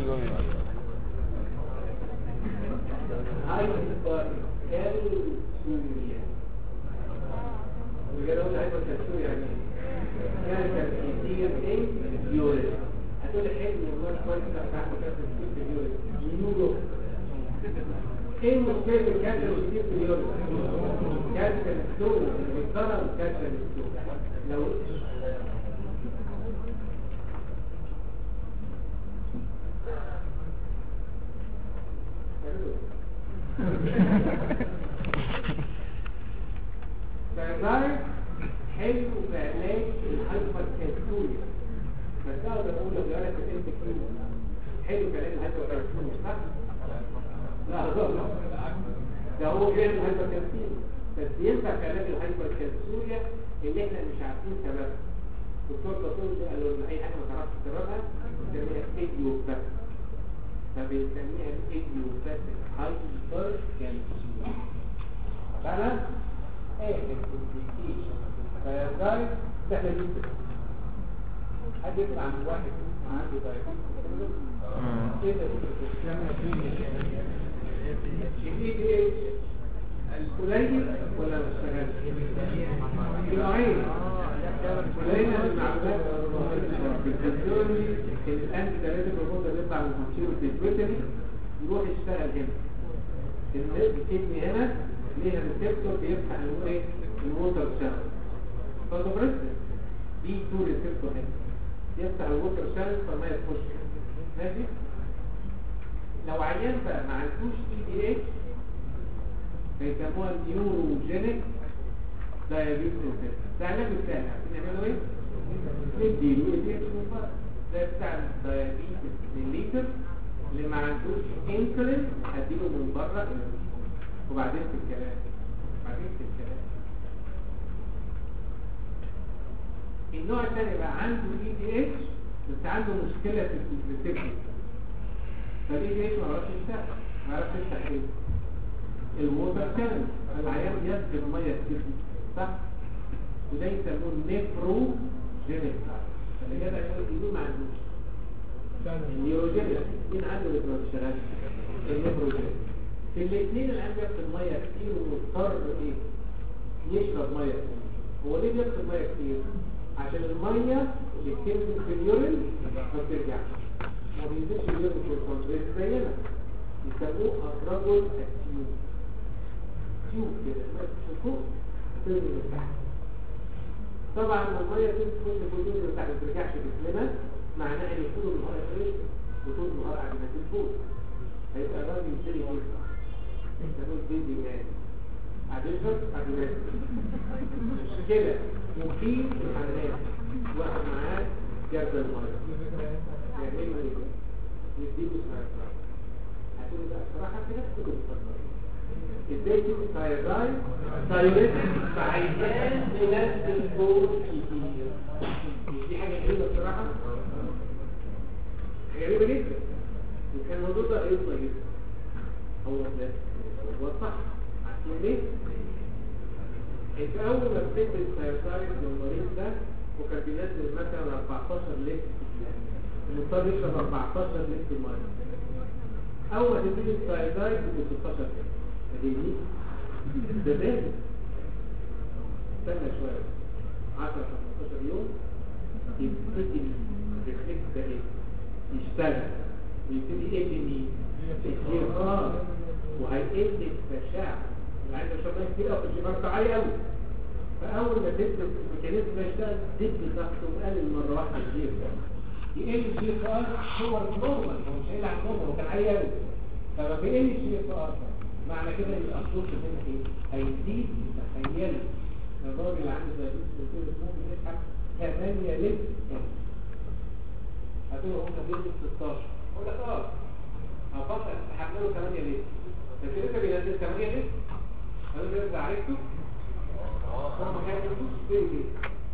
هايبر كالسيوم وجدوا هايبر كالسيوم يعني كان كتير ايه يورين هتقول حلو والله كويس بتاع كالسيوم كتير في اليورين يورو ايه المشكله الكالسيوم كتير في اليورين كالسيوم ستون بيتضرب كالسيوم ستون لو فالدايت حلو في علاج الهايبر كالسيوريا بس اقدر اقول لو جالك الانت كيلو حلو في علاج الهايبر كالسيوريا صح؟ لا لا ده هو بيعمل هايبر كالسيوريا بس ينفع في علاج الهايبر كالسيوريا اللي احنا مش عارفين سببها الدكتور بطول قال له ان اي حاجه ما تعرفش سببها بنسميها ايديوباث فبنسميها الايديوباث هايبر كالسيوريا فانا ايه الكومبليكيشن فالدايت سهل جدا حد يطلع عند واحد عنده دايت كده الاي القليل ولا ما اشتغلش النوعين قليل المعلومات بالفيزيولوجي الان ثلاثه بروبوزال اللي يطلع من المنشير والتسويتري يروح يشتغل هنا الناس بتبني هنا ليها ريسبتور بيفتح الايه الووتر شانل فالبريست دي تو ريسبتور هنا يفتح الووتر شانل فما يخش ماشي لو عيان بقى ما عندوش اي دي اتش بيسموها نيوروجينيك دايابيتس ده علاج سهل عارفين نعمله ايه؟ نديله اي دي اتش من بره ده بتاع الدايابيتس الليتر اللي ما عندوش انسولين هديله من بره وبعدين في الكلام بعدين في الكلام النوع الثاني بقى عنده اي دي اتش بس عنده مشكلة في الريسبتور فالاي دي اتش ما عرفش يشتغل ما عرفش يفتح ايه الووتر كان العيان يسكر ميه كتير صح وده يسموه نيفرو جينيك فاللي كده يقول ما عندوش النيوروجينيك مين عنده اللي ما بيشتغلش النيفروجينيك في الاثنين الان بياخد ميه كتير ومضطر ايه يشرب ميه كتير هو ليه بياخد ميه كتير عشان الميه اللي بتنزل في اليورين ما بترجعش ما بينزلش اليورين في الكونتريت زينا يسموه الرجل التيوب تيوب كده ماشي فوق تنزل من تحت طبعا لما الميه تنزل كل البروتين اللي تحت ما بترجعش جسمنا معناه ان يكون الميه ايه وطول النهار قاعد في الفوق هيبقى الراجل يشتري فرصة انت تقول بيبي مان قاعد يشرب قاعد ينام مش كده مقيم في الحمام واحد معاه جرد الميه يعملوا ايه؟ يديله سايدرايد هتقولي بقى الصراحه كده تقولوا اديته سايدرايد سايوريتك فعيان ينزل فوق كتير مش دي حاجه غريبه بصراحه حاجه غريبه جدا وكان الموضوع ده غريبه جدا هو ده هو صح عارفين ليه؟ انت اول ما بتدي السايدرايد للمريض ده وكان بينزل مثلا 14 لتر المضطر يشرب 14 لتر ميه اول ما تدي السايدرايد ب 16 لتر فاهمني؟ ده بارد استنى شويه 10 15 يوم يبتدي الريفلكس ده ايه؟ يشتغل ويبتدي ايه تاني؟ الجيران وهيقل التشعب اللي عايز اشرب ميه كتير قوي الجيران عالي قوي فاول ما تبدا الميكانيزم يشتغل تدي ضغطه وقلل مره واحده الجير ده يقل الجي اف ار هو النورمال هو مش قايل على النورمال هو كان عالي قوي فما بيقل الجي اف ار معنى كده ان الصوت هنا ايه هيزيد تخيلي الراجل اللي عنده دايبيتس بالكل ممكن يسحب 8 لتر هتقول هو بينزل 16 اقول لك اه هفكر سحبنا له 8 لتر بس لسه بينزل 8 لتر هل ده يرجع عرفته؟ هو ما كان يفوز في ايه؟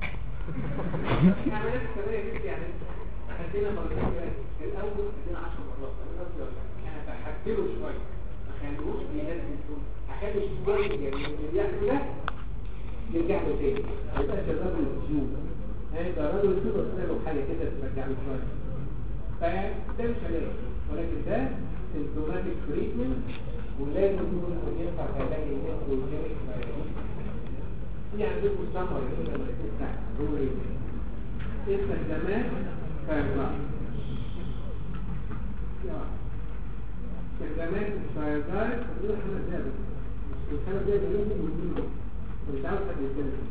يعني نفس 8 لتر يعني خدينا مرتين الاول خدينا 10 مرات انا سحبت له شويه ما خلوش بينزل فوق هخلي شويه يعني اللي بيعمل ده يرجع له تاني ما يبقاش الراجل الجيوب هيبقى راجل الجيوب بس له حاجه كده ترجع له شويه فده مش علاج ولكن ده سيمتوماتيك تريتمنت ولازم يكون ينفع علاج الانفلونزا في عندكم سمر كده ما تفتح هو ايه استخدامات فايبر استخدامات الفايبر دول احنا زادوا الخمس دقايق دول مهمين مش عارف حد يتكلم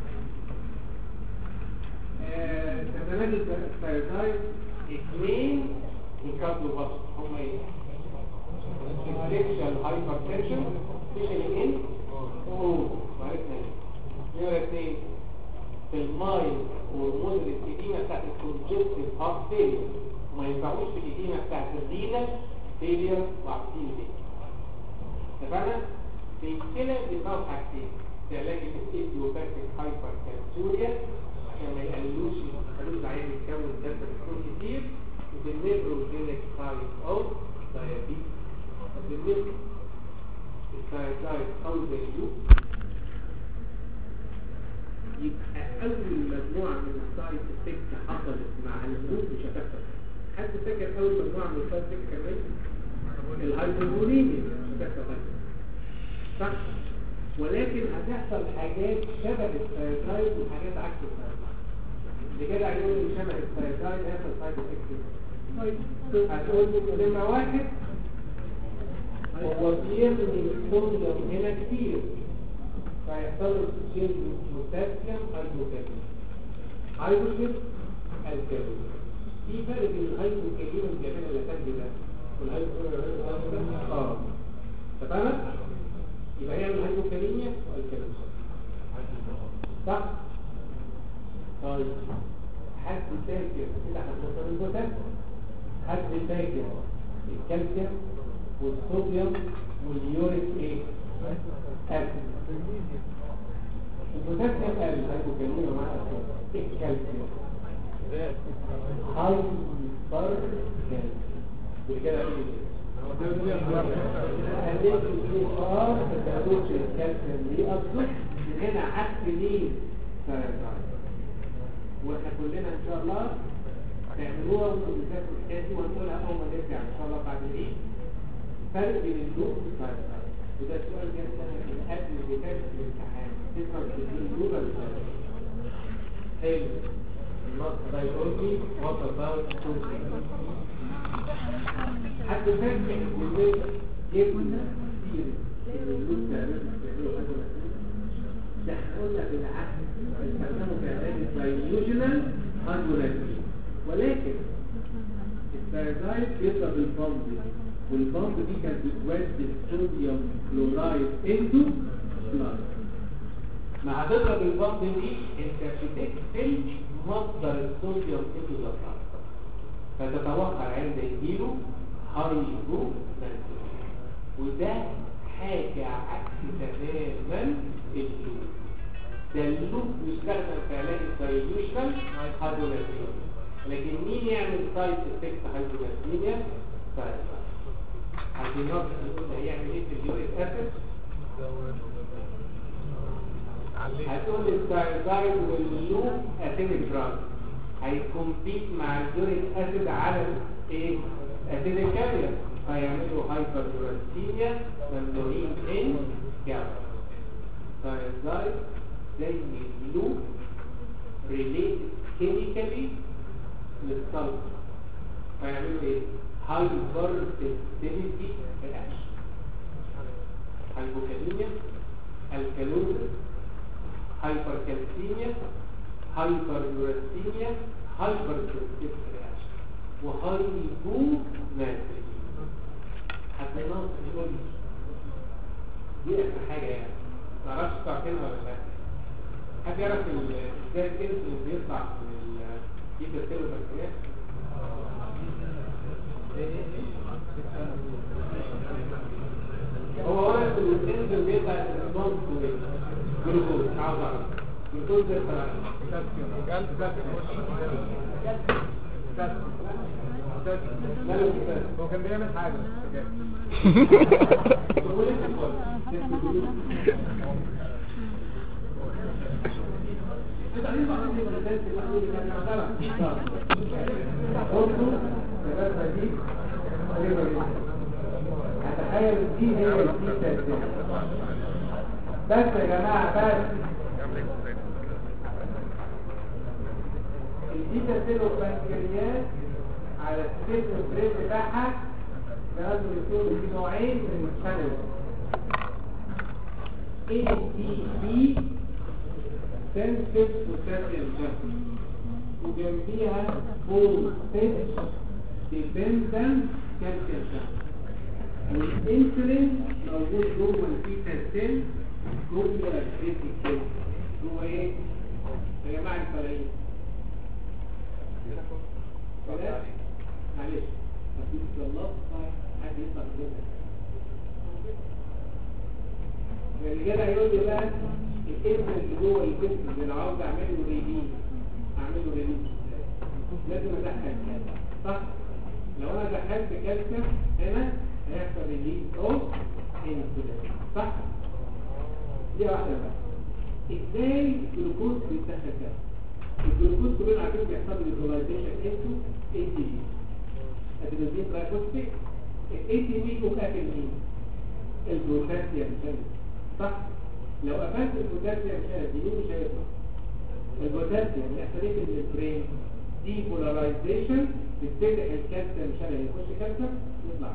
استخدامات الفايبر اثنين يكابلوا بس هم ايه sexual hypertension especially in oh وعرفنا نمرة اثنين في المايل والمودريت الإديمة بتاعت الكونجكتيف هارت فيلير وما ينفعوش في الإديمة بتاعت الرينال فيلير وعارفين ليه اتفقنا؟ في كده بيطلعوا حاجتين في علاج الايديوباثيك هايبر كالسوريا عشان ما يقللوش يخلوش العين يتكون دم بتكون كتير وفي النيفروجينيك تايب او دايابيتس بالنسبة الثايرويد او زيو يبقى اول مجموعة من السايد افكت حصلت مع الهبوط مش هتحصل حد فاكر اول مجموعة من السايد افكت كمان الهايبربوليميا مش هتحصل صح ولكن هتحصل حاجات شبه الثايرويد وحاجات عكس الثايرويد اللي كده هيقول لي شبه الثايرويد هيحصل سايد افكت هتقول لي لما واحد هو بيرمي الصوديوم هنا كتير فيحصل له تشينج بوتاسيوم هيدروكالين هيدروكالين الكالين في فرق بين الهيدروكالين والجبان اللي كان ده والهيدروكالين اه تمام يبقى يعمل هيدروكالينيا والكالين صح طيب حد فاكر كده هنوصل البوتاسيوم حد فاكر الكالسيوم والصوديوم واليوريك ايه اسيد البوتاسيوم قال هيبوكالينيا معاها الكالسيوم هايبر كالسيوم بالكده ايه قلت في ار تدوش الكالسيوم ليه اصلا هنا عكس ليه واحنا كلنا ان شاء الله تعملوها ونذاكروا الحكايه دي وهنقولها اول ما نرجع ان شاء الله بعد الايه فرق بين اللوب والفايبر وده سؤال جاي سنة من قبل بكاس الامتحان تفرق بين اللوب والفايبر حلو النص ده يقول لي وات اباوت حد فاكر الجزء يبنى كتير اللوب تعمل تعملوا حاجه ده احنا قلنا بالعكس استخدموا كعلاج الدايلوجينال هايدرولايزيشن ولكن الثيازايد بيضرب البامب والبامب دي كانت بتودي الصوديوم كلورايد انتو بلاد ما هتضرب البامب دي انت بتقفل مصدر الصوديوم انتو بلاد فتتوقع عند يجيله هايبو وده حاجة عكس تماما اللوب ده اللوب يستخدم في علاج السيلوشنال هايبولاسيميا لكن مين يعمل سايد افكت هايبولاسيميا؟ سايد عشان يعرف يقول هيعمل ايه في اليوريك اسيد هتقول السايزايد واللوب اسيدك دراج هيكمبيت مع اليوريك اسيد على ايه؟ اسيدك كارير فيعملوا هايبرجلايسيميا ممنوعين ان جابا سايزايد زي اللوب ريليتد كيميكالي للصلب فيعملوا ايه؟ هايبر سنسيتيفيتي رياكشن هايبوكاليميا الكالوريز هايبر كالسيميا هايبر يوراسيميا هايبر سنسيتيفيتي رياكشن وهايبو ناتري حتى ناقص يقول دي اخر حاجه يعني ما تعرفش تعرفينها ولا لا حد يعرف ال- ازاي الانسولين بيطلع من الجيتا سيلو بكتيريا هو واقف الانسولين بيطلع الريسبونس جلوكوز عاوز اعرف جلوكوز ده بتاع ماله كده هو كان بيعمل حاجة بس مش فاكر. بقول لك الجلوكوز. هتخيل دي هي البيتا سيل. بس يا جماعة بس البيتا سيل والبنكرياس على السيل والبريد بتاعها لازم يكونوا في نوعين من الشانل ATP sensitive potassium channel وجنبيها voltage dependent calcium channel والانسولين موجود جوه البيتا سيل جوه البيتا سيل جوه ايه؟ يا جماعه الفرعين خلاص معلش مفيش الله حد يطلع كده الرجاله هيقول لي بقى الاسم اللي جوه الجسم اللي لو عاوز اعمله ريليز اعمله ريليز لازم ادخل كالسيوم صح لو انا دخلت كالسيوم هنا هيحصل ريليز اوف انسولين صح دي واحده بقى ازاي الجلوكوز بيتدخل كده الجلوكوز كلنا عارفين بيحصل له جلوكوزيشن انتو اي تي جي ادرينالين ترايفوسفيت الاي تي جي مكافئ مين البوتاسيوم شانل صح لو قفلت البوتاسيوم شانل دي مش هيطلع البوتاسيوم يحصل ايه في البرين دي بولاريزيشن بتفتح الكالسيوم شانل يخش كالسيوم يطلع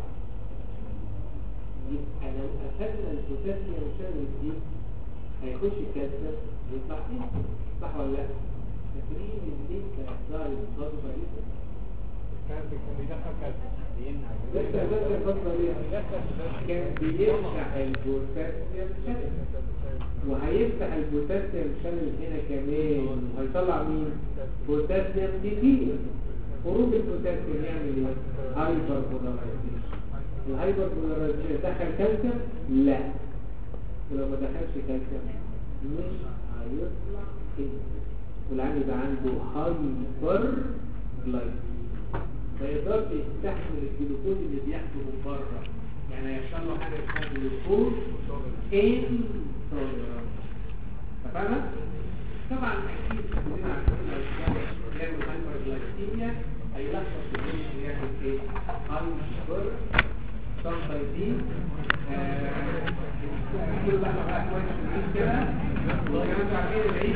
يبقى لو قفلنا البوتاسيوم شانل دي هيخش كالسيوم يطلع ايه صح ولا لا فاكرين ان انت هتظهر الضغط دي كان كان بيدخل كالسيوم لسه لسه الفترة دي كان بيفتح البوتاسيوم شانل وهيفتح البوتاسيوم شانل هنا كمان هيطلع مين بوتاسيوم كتير خروج البوتاسيوم يعمل ايه هايبر بولاريزيشن الهايبر بولاريزيشن دخل كالسيوم لا ولو ما دخلش كالسيوم مش هيطلع انسولين والعيان يبقى عنده هايبر جلايكيميا ما يقدرش يستحمل الجلوكوز اللي بياخده من بره يعني هيحصل له حاجه اسمها جلوكوز انتوليرانس تمام طبعا اكيد كلنا عارفين لو كان يعمل هايبر جلايكيميا هيلخص الدنيا ويعمل ايه هايبر سامبايدين كل بقى بقى كويس كده وكمان عارفين العيد